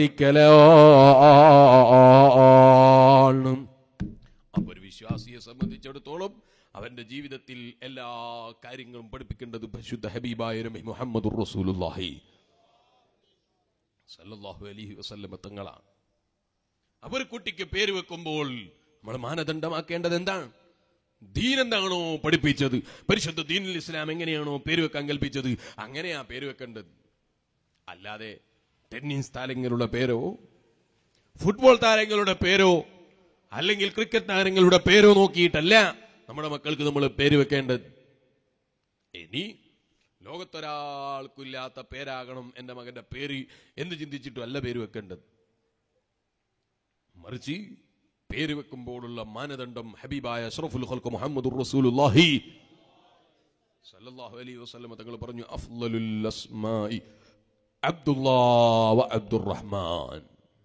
പ്രവർത്തിക്കലാണ് അപ്പൊ ഒരു വിശ്വാസിയെ സംബന്ധിച്ചിടത്തോളം അവന്റെ ജീവിതത്തിൽ എല്ലാ കാര്യങ്ങളും പഠിപ്പിക്കേണ്ടത് പരിശുദ്ധ ഹബീബായ നബി മുഹമ്മദ് റസൂലുള്ളാഹി സല്ലല്ലാഹു അലൈഹി വസല്ലമ തങ്ങളാണ് അവർ കുട്ടിക്ക് പേര് വെക്കുമ്പോൾ നമ്മൾ മാനദണ്ഡമാക്കേണ്ടത് എന്താണ് ദീൻ എന്താണോ പഠിപ്പിച്ചത് പരിശുദ്ധ ദീനുൽ ഇസ്ലാം എങ്ങനെയാണോ പേര് വെക്കാൻ കൽപ്പിച്ചത് അങ്ങനെയാ പേര് വെക്കേണ്ടത് അല്ലാതെ ടെന്നീസ് താരങ്ങളുടെ പേരോ ഫുട്ബോൾ താരങ്ങളുടെ പേരോ അല്ലെങ്കിൽ ക്രിക്കറ്റ് താരങ്ങളുടെ പേരോ നോക്കിയിട്ടല്ല നമ്മുടെ മക്കൾക്ക് നമ്മൾ പേര് വെക്കേണ്ടത് ഇനി ലോകത്തൊരാൾക്കില്ലാത്ത പേരാകണം എന്റെ മകന്റെ പേര് എന്ന് ചിന്തിച്ചിട്ടും അല്ല പേര് വെക്കേണ്ടത് മറിച്ച് പേര് വെക്കുമ്പോഴുള്ള മാനദണ്ഡം ഹബീബായ അഷ്റഫുൽ ഖൽഖ് മുഹമ്മദുർ റസൂലുള്ളാഹി സല്ലല്ലാഹു അലൈഹി വസല്ലം തങ്ങൾ പറഞ്ഞു അഫ്ളലുൽ അസ്മായി അബ്ദുല്ലാഹ് വ അബ്ദുറഹ്മാൻ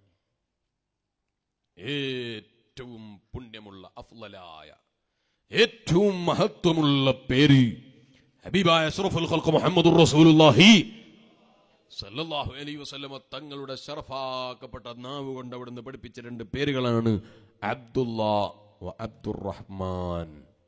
ഏറ്റവും പുണ്യമുള്ള അഫ്ളലായ ഏറ്റവും മഹത്വമുള്ള പേര് ഹബീബായ അഷ്റഫുൽ ഖൽഖ് മുഹമ്മദുർ റസൂലുള്ളാഹി സല്ലല്ലാഹു അലൈഹി വസല്ലമ തങ്ങളുടെ ഷറഫാക്കപ്പെട്ട നാവ് കൊണ്ട് അവിടുന്ന് പഠിപ്പിച്ച രണ്ട് പേരുകളാണ് അബ്ദുല്ലാ വ അബ്ദുറഹ്മാൻ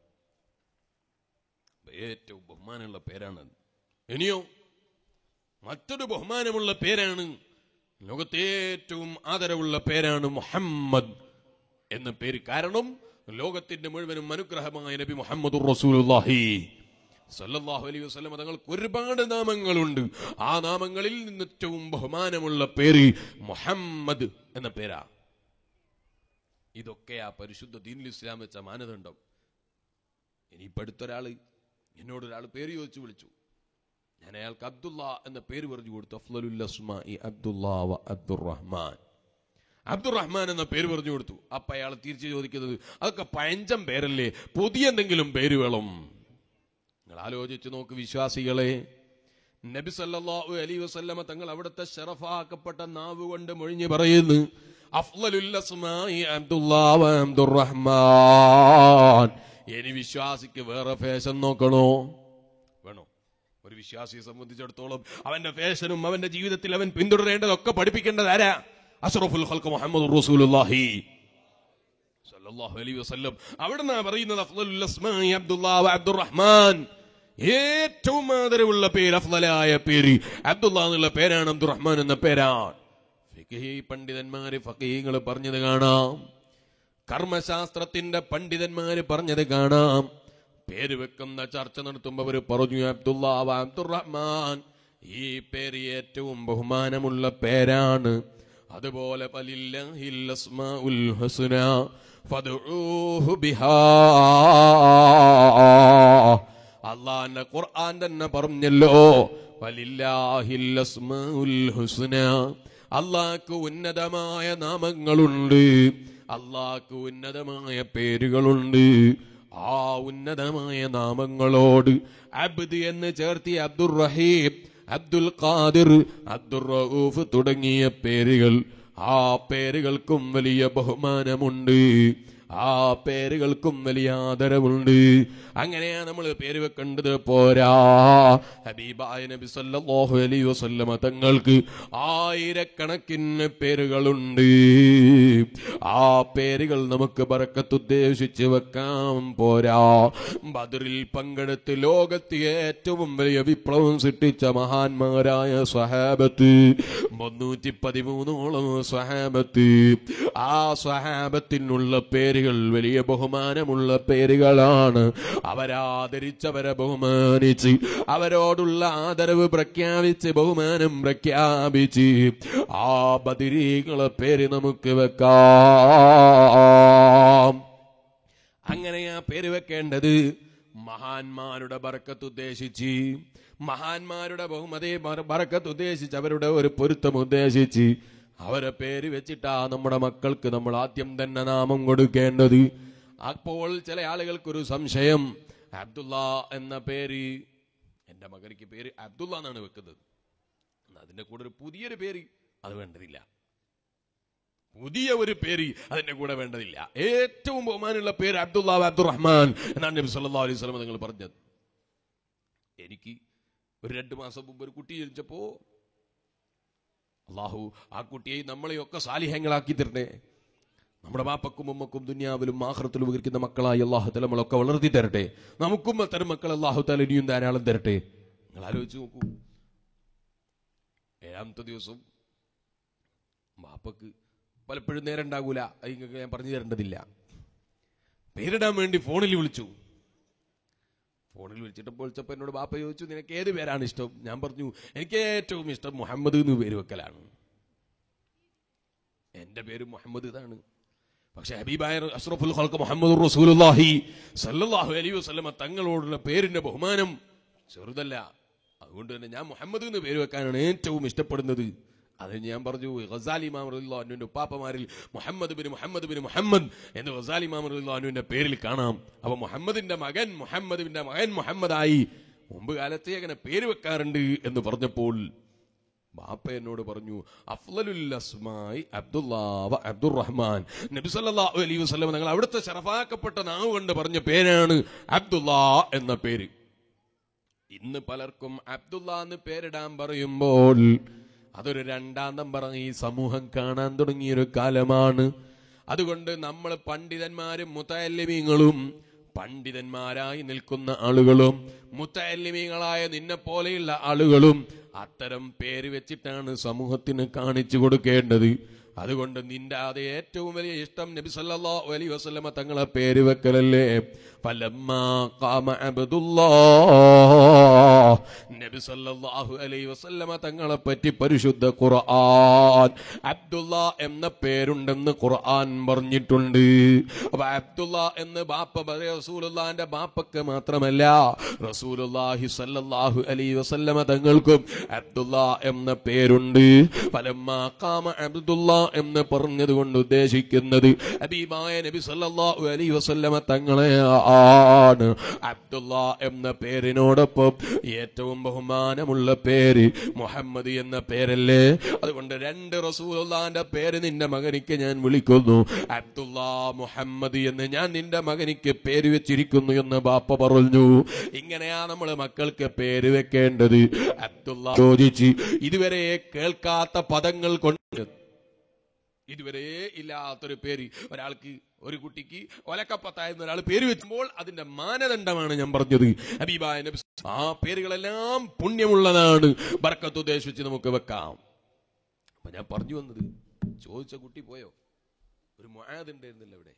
ഏറ്റവും ബഹുമാനമുള്ള പേരാണ് ഇനിയോ മറ്റൊരു ബഹുമാനമുള്ള പേരാണ് ലോകത്തെ ഏറ്റവും ആദരവുള്ള പേരാണ് മുഹമ്മദ് എന്ന പേര് കാരണം ലോകത്തിന്റെ മുഴുവനും അനുഗ്രഹമായ നബി മുഹമ്മദ് റസൂലുള്ളാഹി സല്ലല്ലാഹു അലൈഹി വസല്ലം തങ്ങൾക്ക് ഒരുപാട് നാമങ്ങളുണ്ട് ആ നാമങ്ങളിൽ നിന്ന് ഏറ്റവും ബഹുമാനമുള്ള പേര് മുഹമ്മദ് എന്ന പേരാ ഇതൊക്കെ ആ പരിശുദ്ധ ദീനുൽ ഇസ്ലാം വെച്ച മാനദണ്ഡം ഇനിയിപ്പോ അടുത്തൊരാള് എന്നോട് ഒരാൾ പേര് ചോദിച്ചു വിളിച്ചു ഞാൻ അയാൾക്ക് അബ്ദുള്ള എന്ന പേര് പറഞ്ഞു കൊടുത്തു അഫ്ലലുൽ അസ്മാഇ അബ്ദുല്ലാ വ അബ്ദുറഹ്മാൻ അബ്ദുറഹ്മാൻ എന്ന പേര് പറഞ്ഞു കൊടുത്തു അപ്പൊ അയാൾ തിരിച്ചു ചോദിക്കുന്നത് അതൊക്കെ പഴഞ്ചം പേരല്ലേ പുതിയ എന്തെങ്കിലും പേര് വേണം നിങ്ങൾ ആലോചിച്ച് നോക്ക് വിശ്വാസികളെ നബി സല്ലല്ലാഹു അലൈഹി വസല്ലമ തങ്ങൾ അവിടുത്തെ ഷറഫാക്കപ്പെട്ട നാവ് കൊണ്ട് മൊഴിഞ്ഞു പറയുന്നു അഫ്ളലുൽ അസ്മാഇ അബ്ദുല്ലാ വ അബ്ദുറഹ്മാൻ ഇനി വിശ്വാസിക്ക് വേറെ ഫാഷൻ നോക്കണോ വേണോ ഒരു വിശ്വാസിയെ സംബന്ധിച്ചിടത്തോളം അവന്റെ ഫാഷനും അവന്റെ ജീവിതത്തിൽ അവൻ പിന്തുടരേണ്ടതൊക്കെ പഠിപ്പിക്കേണ്ടത് ആരാ അഷ്റഫുൽ ഖൽഖ് മുഹമ്മദ് റസൂലുള്ളാഹി സല്ലല്ലാഹു അലൈഹി വസല്ലം അവിടുന്ന് പറയുന്നത് അഫ്ളലുൽ അസ്മാഇ അബ്ദുല്ലാ വ അബ്ദുറഹ്മാൻ ഏറ്റവും ആദരവുള്ള പേര് അഫ്ളലായ പേര് അബ്ദുള്ള എന്നുള്ള പേരാണ് അബ്ദുറഹ്മാൻ എന്ന പേരാണ് ഫിഖഹി പണ്ഡിതന്മാര് ഫഖീങ്ങൾ പറഞ്ഞത് കാണാം കർമ്മശാസ്ത്രത്തിന്റെ പണ്ഡിതന്മാര് പറഞ്ഞത് കാണാം പേര് വെക്കുന്ന ചർച്ച നടത്തുമ്പോ അവര് പറഞ്ഞു അബ്ദുള്ള വ അബ്ദുറഹ്മാൻ ഈ പേര് ഏറ്റവും ബഹുമാനമുള്ള പേരാണ് അതുപോലെ ഫലില്ലാഹിൽ അസ്മാഉൽ ഹുസ്ന ഫദ്ഊഹു ബിഹാ അള്ളാന്റെ ഖുർആൻ തന്നെ പറഞ്ഞല്ലോ വലില്ലാഹിൽ അസ്മാഉൽ ഹുസ്ന അള്ളാഹ്ക്ക് ഉന്നതമായ നാമങ്ങളുണ്ട് അള്ളാഹ്ക്ക് ഉന്നതമായ പേരുകളുണ്ട് ആ ഉന്നതമായ നാമങ്ങളോട് അബ്ദ് എന്ന് ചേർത്തി അബ്ദുർ റഹീം അബ്ദുൽ ഖാദിർ അബ്ദുർ റഊഫ് തുടങ്ങിയ പേരുകൾ ആ പേരുകൾക്കും വലിയ ബഹുമാനമുണ്ട് ആ പേരുകൾക്കും വലിയ ആദരവുണ്ട് അങ്ങനെയാ നമ്മൾ പേര് വെക്കേണ്ടത് പോരാ ഹബീബായ നബി സല്ലല്ലാഹു അലൈഹി വസല്ലമ തങ്ങൾക്ക് ആയിരക്കണക്കിന് പേരുകളുണ്ട് ആ പേരുകൾ നമുക്ക് ബറക്കത്ത് ഉദ്ദേശിച്ച് വെക്കാൻ പോരാ ബദറിൽ പങ്കെടുത്ത് ലോകത്ത് ഏറ്റവും വലിയ വിപ്ലവം സൃഷ്ടിച്ച മഹാന്മാരായ സ്വഹാബത്ത് മുന്നൂറ്റി പതിമൂന്നോളം സ്വഹാബത്ത് ആ സ്വഹാബത്തിനുള്ള പേരുകൾ വലിയ ബഹുമാനമുള്ള പേരുകളാണ് അവരാദരിച്ചവരെ ബഹുമാനിച്ച് അവരോടുള്ള ആദരവ് പ്രഖ്യാപിച്ച് ബഹുമാനം പ്രഖ്യാപിച്ച് ആ ബദിരീകളെ പേര് നമുക്ക് വെക്കാം അങ്ങനെ ആ പേര് വെക്കേണ്ടത് മഹാന്മാരുടെ ബറക്കത്ത് ഉദ്ദേശിച്ച് മഹാന്മാരുടെ ബഹുമതി ബറക്കത്ത് ഉദ്ദേശിച്ച് അവരുടെ ഒരു പൊരുത്തം ഉദ്ദേശിച്ച് അവരെ പേര് വെച്ചിട്ടാ നമ്മുടെ മക്കൾക്ക് നമ്മൾ ആദ്യം തന്നെ നാമം കൊടുക്കേണ്ടത് അപ്പോൾ ചില ആളുകൾക്കൊരു സംശയം അബ്ദുള്ള എന്ന പേര് എന്റെ മകനിക്ക് പേര് അബ്ദുള്ള എന്നാണ് വെക്കുന്നത് എന്നാ അതിന്റെ കൂടെ ഒരു പുതിയൊരു പേര് അത് വേണ്ടതില്ല പുതിയ ഒരു പേര് അതിന്റെ കൂടെ വേണ്ടതില്ല ഏറ്റവും ബഹുമാനുള്ള പേര് അബ്ദുള്ള അബ്ദുറഹ്മാൻ എന്നാണ് നബി സല്ലല്ലാഹു അലൈഹി വസല്ലം നിങ്ങൾ പറഞ്ഞത് എനിക്ക് ഒരു രണ്ട് മാസം മുമ്പ് ഒരു കുട്ടി ജനിച്ചപ്പോ അള്ളാഹു ആ കുട്ടിയെ നമ്മളെയൊക്കെ സാലിഹ്യങ്ങളാക്കി തരണേ നമ്മുടെ ബാപ്പക്കും ഉമ്മക്കും ദുന്യാവിലും ആഹ്റത്തിലും ഉപകരിക്കുന്ന മക്കളായി അള്ളാഹു തല നമ്മളൊക്കെ വളർത്തി തരട്ടെ നമുക്കും അത്തരം മക്കൾ അള്ളാഹു തല ഇനിയും ധാരാളം തരട്ടെ നിങ്ങൾ ആലോചിച്ച് നോക്കൂ ഏഴാമത്തെ ദിവസം ബാപ്പക്ക് പലപ്പോഴും നേരം ഉണ്ടാകൂല അത് നിങ്ങൾക്ക് ഞാൻ പറഞ്ഞു തരേണ്ടതില്ല പേരിടാൻ വേണ്ടി ഫോണിൽ വിളിച്ചു ഫോണിൽ വിളിച്ചിട്ട് വിളിച്ചപ്പോൾ എന്നോട് ബാപ്പ ചോദിച്ചു നിനക്ക് ഏത് പേരാണ് ഇഷ്ടം ഞാൻ പറഞ്ഞു എനിക്ക് ഏറ്റവും ഇഷ്ടം മുഹമ്മദ് എന്ന് പേര് വെക്കലാണ് എന്റെ പേര് മുഹമ്മദ് ഇതാണ് പക്ഷെ ഹബീബായ അഷ്റഫുൽ ഖൽക്ക് മുഹമ്മദ് റസൂലുള്ളാഹി സല്ലല്ലാഹു അലൈഹി വസല്ലമ തങ്ങളോടുള്ള പേരിന്റെ ബഹുമാനം ചെറുതല്ല അതുകൊണ്ട് തന്നെ ഞാൻ മുഹമ്മദ് എന്ന് പേര് വെക്കാനാണ് ഏറ്റവും ഇഷ്ടപ്പെടുന്നത് അത് ഞാൻ പറഞ്ഞു ഗസാലി മാമറുല്ലാ അനുവിന്റെ ഉപ്പാപ്പമാരിൽ Muhammad bin Muhammad bin Muhammad എന്ന് ഗസാലി മാമറുല്ലാ അനുവിന്റെ പേരിൽ കാണാം അപ്പൊ മുഹമ്മദിന്റെ മകൻ മുഹമ്മദിന്റെ മകൻ മുഹമ്മദായി മുമ്പ് കാലത്തെ അങ്ങനെ പേര് വെക്കാറുണ്ട് എന്ന് പറഞ്ഞപ്പോൾ ബാപ്പ എന്നോട് പറഞ്ഞു അഫ്ലലുൽ അസ്മായി അബ്ദുല്ലാവ അബ്ദുറഹ്മാൻ നബി സല്ലല്ലാഹു അലൈഹി വസല്ലം നിങ്ങൾ അവിടുത്തെ ശറഫാക്കപ്പെട്ട നാവ് കൊണ്ട് പറഞ്ഞ പേരാണ് അബ്ദുല്ലാ എന്ന പേര് ഇന്ന് പലർക്കും അബ്ദുള്ള എന്ന് പേരിടാൻ പറയുമ്പോൾ അതൊരു രണ്ടാം നമ്പർ ഈ സമൂഹം കാണാൻ തുടങ്ങിയൊരു കാലമാണ് അതുകൊണ്ട് നമ്മൾ പണ്ഡിതന്മാരും മുത്തല്ലിമീങ്ങളും പണ്ഡിതന്മാരായി നിൽക്കുന്ന ആളുകളും മുത്തല്ലിമീങ്ങളായ നിന്നെ പോലെയുള്ള ആളുകളും അത്തരം പേര് വെച്ചിട്ടാണ് സമൂഹത്തിന് കാണിച്ചു കൊടുക്കേണ്ടത് അതുകൊണ്ട് നിന്റെ അത് ഏറ്റവും വലിയ ഇഷ്ടം നബി സല്ലല്ലാഹു അലൈഹി വസല്ലമ തങ്ങളെ പേര് വെക്കലല്ലേ ഫലമ്മാ ഖാമ അബ്ദുല്ലാഹ് നബി സല്ലല്ലാഹു അലൈഹി വസല്ലമ തങ്ങളെ പറ്റി പരിശുദ്ധ ഖുർആൻ അബ്ദുള്ള എന്ന പേരുണ്ടെന്ന് ഖുർആൻ പറഞ്ഞിട്ടുണ്ട് അപ്പൊ അബ്ദുള്ള എന്ന് ബാപ്പ പറയ റസൂലുള്ളാന്റെ ബാപ്പക്ക് മാത്രമല്ല റസൂലുള്ളാഹി സല്ലല്ലാഹു അലൈഹി വസല്ലമ തങ്ങൾക്കും അബ്ദുള്ള എന്ന പേരുണ്ട് ഫലമ്മാ ഖാമ അബ്ദുല്ലാ എന്ന് പറഞ്ഞത് കൊണ്ട് ഉദ്ദേശിക്കുന്നത് ഹബീബായ നബി സല്ലല്ലാഹു അലൈഹി വസല്ലമ തങ്ങളെ ആണ് അബ്ദുള്ള എന്ന പേരിനോടൊപ്പം ഏറ്റവും ബഹുമാനമുള്ള പേര് മുഹമ്മദ് എന്ന പേരല്ലേ അതുകൊണ്ട് രണ്ട് റസൂലുള്ളാന്റെ പേര് നിന്റെ മകനിക്ക് ഞാൻ വിളിക്കുന്നു അബ്ദുള്ള മുഹമ്മദ് എന്ന് ഞാൻ നിന്റെ മകനിക്ക് പേര് വെച്ചിരിക്കുന്നു എന്ന് ബാപ്പ പറഞ്ഞു ഇങ്ങനെയാ നമ്മൾ മക്കൾക്ക് പേര് വെക്കേണ്ടത് അബ്ദുള്ള ചോദിച്ച് ഇതുവരെ കേൾക്കാത്ത പദങ്ങൾ കൊണ്ട് ഇതുവരെ ഇല്ലാത്തൊരു പേര് ഒരാൾക്ക് ഒരു കുട്ടിക്ക് ഒലക്കപ്പത്തായെന്ന് ഒരാൾ പേര് വെച്ചുമ്പോൾ അതിന്റെ മാനദണ്ഡമാണ് ഞാൻ പറഞ്ഞത് ഹബീബായ നബി ആ പേരുകളെല്ലാം പുണ്യമുള്ളതാണ് ബർക്കത്ത് ഉദ്ദേശിച്ച് നമുക്ക് വെക്കാം അപ്പൊ ഞാൻ പറഞ്ഞു വന്നത് ചോദിച്ച കുട്ടി പോയോ ഒരു മുആദ് ഉണ്ടായിരുന്നില്ല ഇവിടെ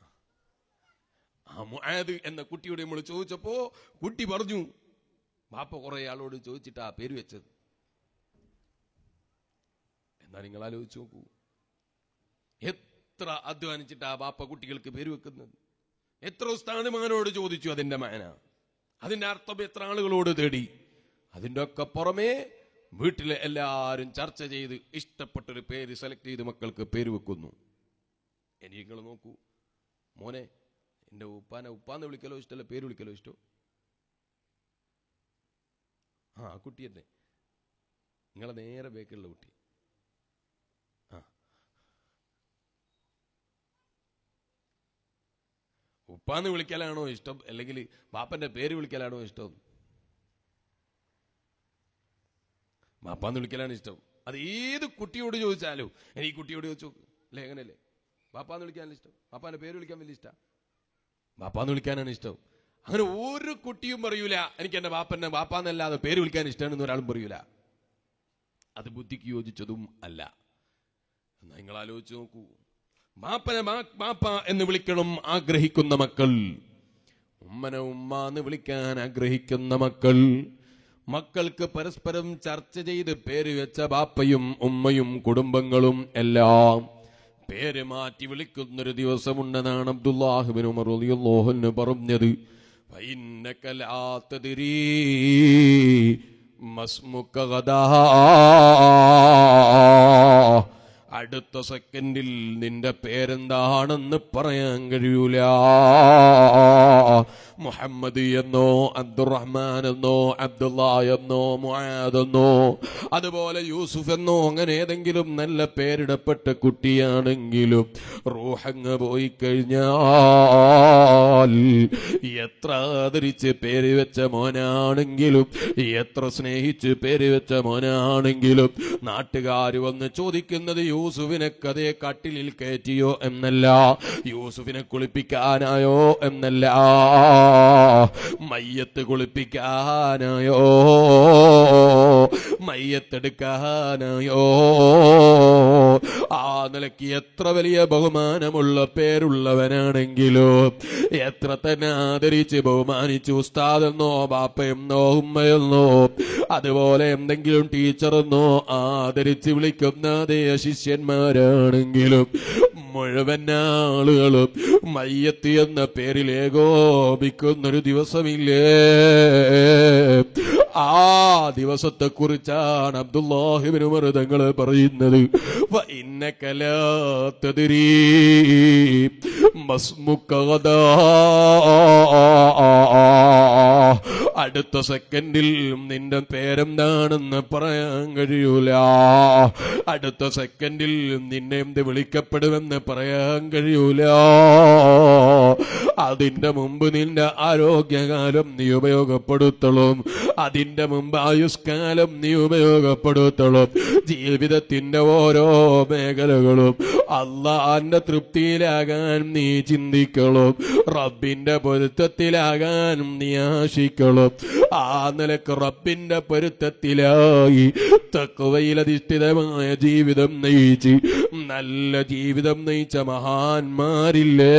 ആ മുആദ് എന്ന കുട്ടിയോട് നമ്മൾ ചോദിച്ചപ്പോ കുട്ടി പറഞ്ഞു ബാപ്പ കുറെ ആളോട് ചോദിച്ചിട്ടാ പേര് വെച്ചത് എന്നാ നിങ്ങൾ ആലോചിച്ച് നോക്കൂ എത്ര അധ്വാനിച്ചിട്ടാ ബാപ്പ കുട്ടികൾക്ക് പേര് വെക്കുന്നത് എത്ര ഉസ്താദുമാരോട് ചോദിച്ചു അതിന്റെ മാന അതിന്റെ അർത്ഥം എത്ര ആളുകളോട് തേടി അതിന്റെ ഒക്കെ പുറമേ വീട്ടിലെ എല്ലാവരും ചർച്ച ചെയ്ത് ഇഷ്ടപ്പെട്ടൊരു പേര് സെലക്ട് ചെയ്ത് മക്കൾക്ക് പേര് വെക്കുന്നു ഇനി നിങ്ങൾ നോക്കൂ മോനെ എന്റെ ഉപ്പാനെ ഉപ്പാന്ന് വിളിക്കലോ ഇഷ്ടമല്ല പേര് വിളിക്കലോ ഇഷ്ടം ആ ആ കുട്ടി തന്നെ നിങ്ങളെ നേരെ ബേക്കിലുള്ള കുട്ടി ആ ഉപ്പാന്ന് വിളിക്കലാണോ ഇഷ്ടം അല്ലെങ്കിൽ ബാപ്പന്റെ പേര് വിളിക്കലാണോ ഇഷ്ടം ബാപ്പാന്ന് വിളിക്കലാണ് ഇഷ്ടം അത് ഏത് കുട്ടിയോട് ചോദിച്ചാലും ഇനി ഈ കുട്ടിയോട് ചോദിച്ചു നോക്ക്. അല്ലേ എങ്ങനെയല്ലേ ബാപ്പാന്ന് വിളിക്കാനല്ല ഇഷ്ടം ബാപ്പാന്റെ പേര് വിളിക്കാൻ വലിയ ഇഷ്ടം ബാപ്പാന്ന് വിളിക്കാനാണ് ഇഷ്ടം അങ്ങനെ ഒരു കുട്ടിയും പറയൂല എനിക്ക് എന്റെ ബാപ്പന്റെ ബാപ്പാന്നല്ലാതെ പേര് വിളിക്കാൻ ഇഷ്ടമാണെന്ന് ഒരാളും പറയൂല അത് ബുദ്ധിക്ക് യോജിച്ചതും അല്ല എന്നാ നിങ്ങൾ ആലോചിച്ച് നോക്കൂ ബാപ്പനെ ബാ- ബാപ്പ എന്ന് വിളിക്കണം ആഗ്രഹിക്കുന്ന മക്കൾ ഉമ്മനെ ഉമ്മ എന്ന് വിളിക്കാൻ ആഗ്രഹിക്കുന്ന മക്കൾ മക്കൾക്ക് പരസ്പരം ചർച്ച ചെയ്ത് പേര് വെച്ച ബാപ്പയും ഉമ്മയും കുടുംബങ്ങളും എല്ലാം പേര് മാറ്റി വിളിക്കുന്നൊരു ദിവസമുണ്ടെന്നാണ് അബ്ദുല്ലാഹിബിൻ ഉമർ റളിയല്ലാഹു പറഞ്ഞത് فإنك لا تدري ما اسمك غدا അടുത്ത സെക്കൻഡിൽ നിന്റെ പേരെന്താണെന്ന് പറയാൻ കഴിയൂല മുഹമ്മദ് എന്നോ അബ്ദുറഹ്മാൻ എന്നോ അബ്ദുള്ള എന്നോ മുആദ് എന്നോ അതുപോലെ യൂസുഫ് എന്നോ അങ്ങനെ ഏതെങ്കിലും നല്ല പേരിടപ്പെട്ട കുട്ടിയാണെങ്കിലും റൂഹങ്ങ് പോയി കഴിഞ്ഞാൽ എത്ര ആദരിച്ച് പേര് വെച്ച മോനാണെങ്കിലും എത്ര സ്നേഹിച്ച് പേര് വെച്ച മോനാണെങ്കിലും നാട്ടുകാർ വന്ന് ചോദിക്കുന്നത് യൂസുഫിനെ കഥയെ കട്ടിലിൽ കയറ്റിയോ എന്നല്ല യൂസുഫിനെ കുളിപ്പിക്കാനായോ എന്നല്ല മയ്യത്ത് കുളിപ്പിക്കാനായോ മയ്യത്തെടുക്കാനായോ ആ നിലയ്ക്ക് എത്ര വലിയ ബഹുമാനമുള്ള പേരുള്ളവനാണെങ്കിലോ എത്ര തന്നെ ആദരിച്ച് ബഹുമാനിച്ചു ഉസ്താദെന്നോ ബാപ്പയെന്നോ ഉമ്മയെന്നോ അതുപോലെ എന്തെങ്കിലും ടീച്ചറെന്നോ ആദരിച്ച് വിളിക്കുന്ന അതേ ശിഷ്യന്മാരാണെങ്കിലും മുഴുവൻ ആളുകളും മയ്യത്ത് എന്ന പേരിൽ ഏകോപിക്കുന്നൊരു ദിവസമില്ലേ ആ ദിവസത്തെ കുറിച്ചാണ് അബ്ദുല്ലാഹിബിന് മൃതങ്ങൾ പറയുന്നത് വ ഇന്നക ലാ തദ്രീ മസ്മുക ഗദാ. അടുത്ത സെക്കൻഡിൽ നിന്റെ പേരെന്താണെന്ന് പറയാൻ കഴിയൂല അടുത്ത സെക്കൻഡിൽ നിന്നെ എന്ത് വിളിക്കപ്പെടുമെന്ന് പറയാൻ കഴിയൂല അതിന്റെ മുമ്പ് നിന്റെ ആരോഗ്യകാലം നീ ഉപയോഗപ്പെടുത്തണം അതിന്റെ മുമ്പ് ആയുഷ്കാലം നീ ഉപയോഗപ്പെടുത്തണം ജീവിതത്തിന്റെ ഓരോ മേഖലകളും അള്ളാന്റെ തൃപ്തിയിലാകാൻ നീ ചിന്തിക്കണം റബ്ബിന്റെ പൊരുത്തത്തിലാകാൻ നീ ആശിക്കണം ആ നിലക്ക് റബ്ബിന്റെ പൊരുത്തത്തിലായി തക്കവയിലധിഷ്ഠിതമായ ജീവിതം നയിച്ച് നല്ല ജീവിതം നയിച്ച മഹാന്മാരില്ലേ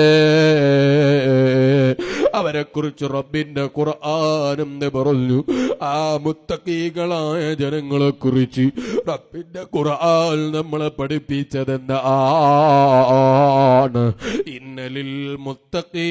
അവരെ കുറിച്ച് റബ്ബിന്റെ ഖുർആാനും പറഞ്ഞു ആ മുത്തക്കീകളായ ജനങ്ങളെ കുറിച്ച് റബ്ബിന്റെ ഖുർആൻ നമ്മളെ പഠിപ്പിച്ചതെന്താണ് ഇന്നലിൽ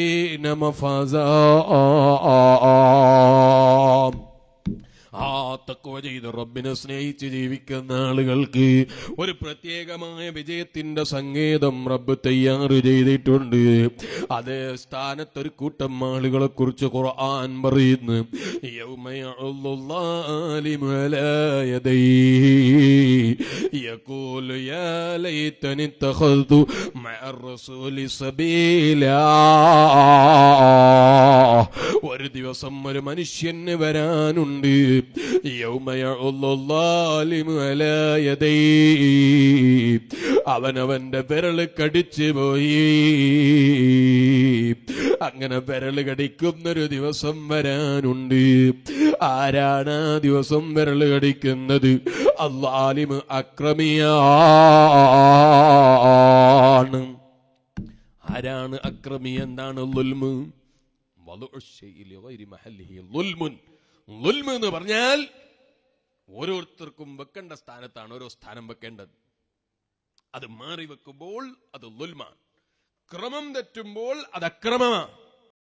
മുത്തക്കീന മഫാസ ആ തക്കുവ ചെയ്ത് റബ്ബിനെ സ്നേഹിച്ച് ജീവിക്കുന്ന ആളുകൾക്ക് ഒരു പ്രത്യേകമായ വിജയത്തിന്റെ സങ്കേതം റബ്ബ് തയ്യാറ് ചെയ്തിട്ടുണ്ട് അതേ സ്ഥാനത്ത് ഒരു കൂട്ടം ആളുകളെ കുറിച്ച് ഖുർആൻ പറയുന്നു യൗമയഉള്ളുല്ലാലിമു അലാ യദൈഹി യഖൂലു യാ ലൈതനി ഇത്തഖൽതു മഅർ റസൂലി സബീലാ ഒരു ദിവസം ഒരു മനുഷ്യന് വരാനുണ്ട് യൗമയഉള്ളുല്ലാലിമു അലാ യദൈഹി അവനവന്റെ വിരല് കടിച്ചു പോയി അങ്ങനെ വിരല് കടിക്കുന്നൊരു ദിവസം വരാനുണ്ട് ആരാണ് ആ ദിവസം വിരല് കടിക്കുന്നത് അള്ളാലിമ് അക്രമിയാണ് ആരാണ് അക്രമി എന്താണ് ലുൽമ് വളുഉ ശൈഇ ലിഗൈരി മഹല്ലിഹി ളുൽമുൻ. ളുൽമ് എന്ന് പറഞ്ഞാൽ ഓരോരുത്തർക്കും വെക്കേണ്ട സ്ഥാനത്താണ് ഓരോ സ്ഥാനം വെക്കേണ്ടത് അത് മാറി വെക്കുമ്പോൾ അത് ലുൽമാണ് ക്രമം തെറ്റുമ്പോൾ അത് അക്രമമാണ്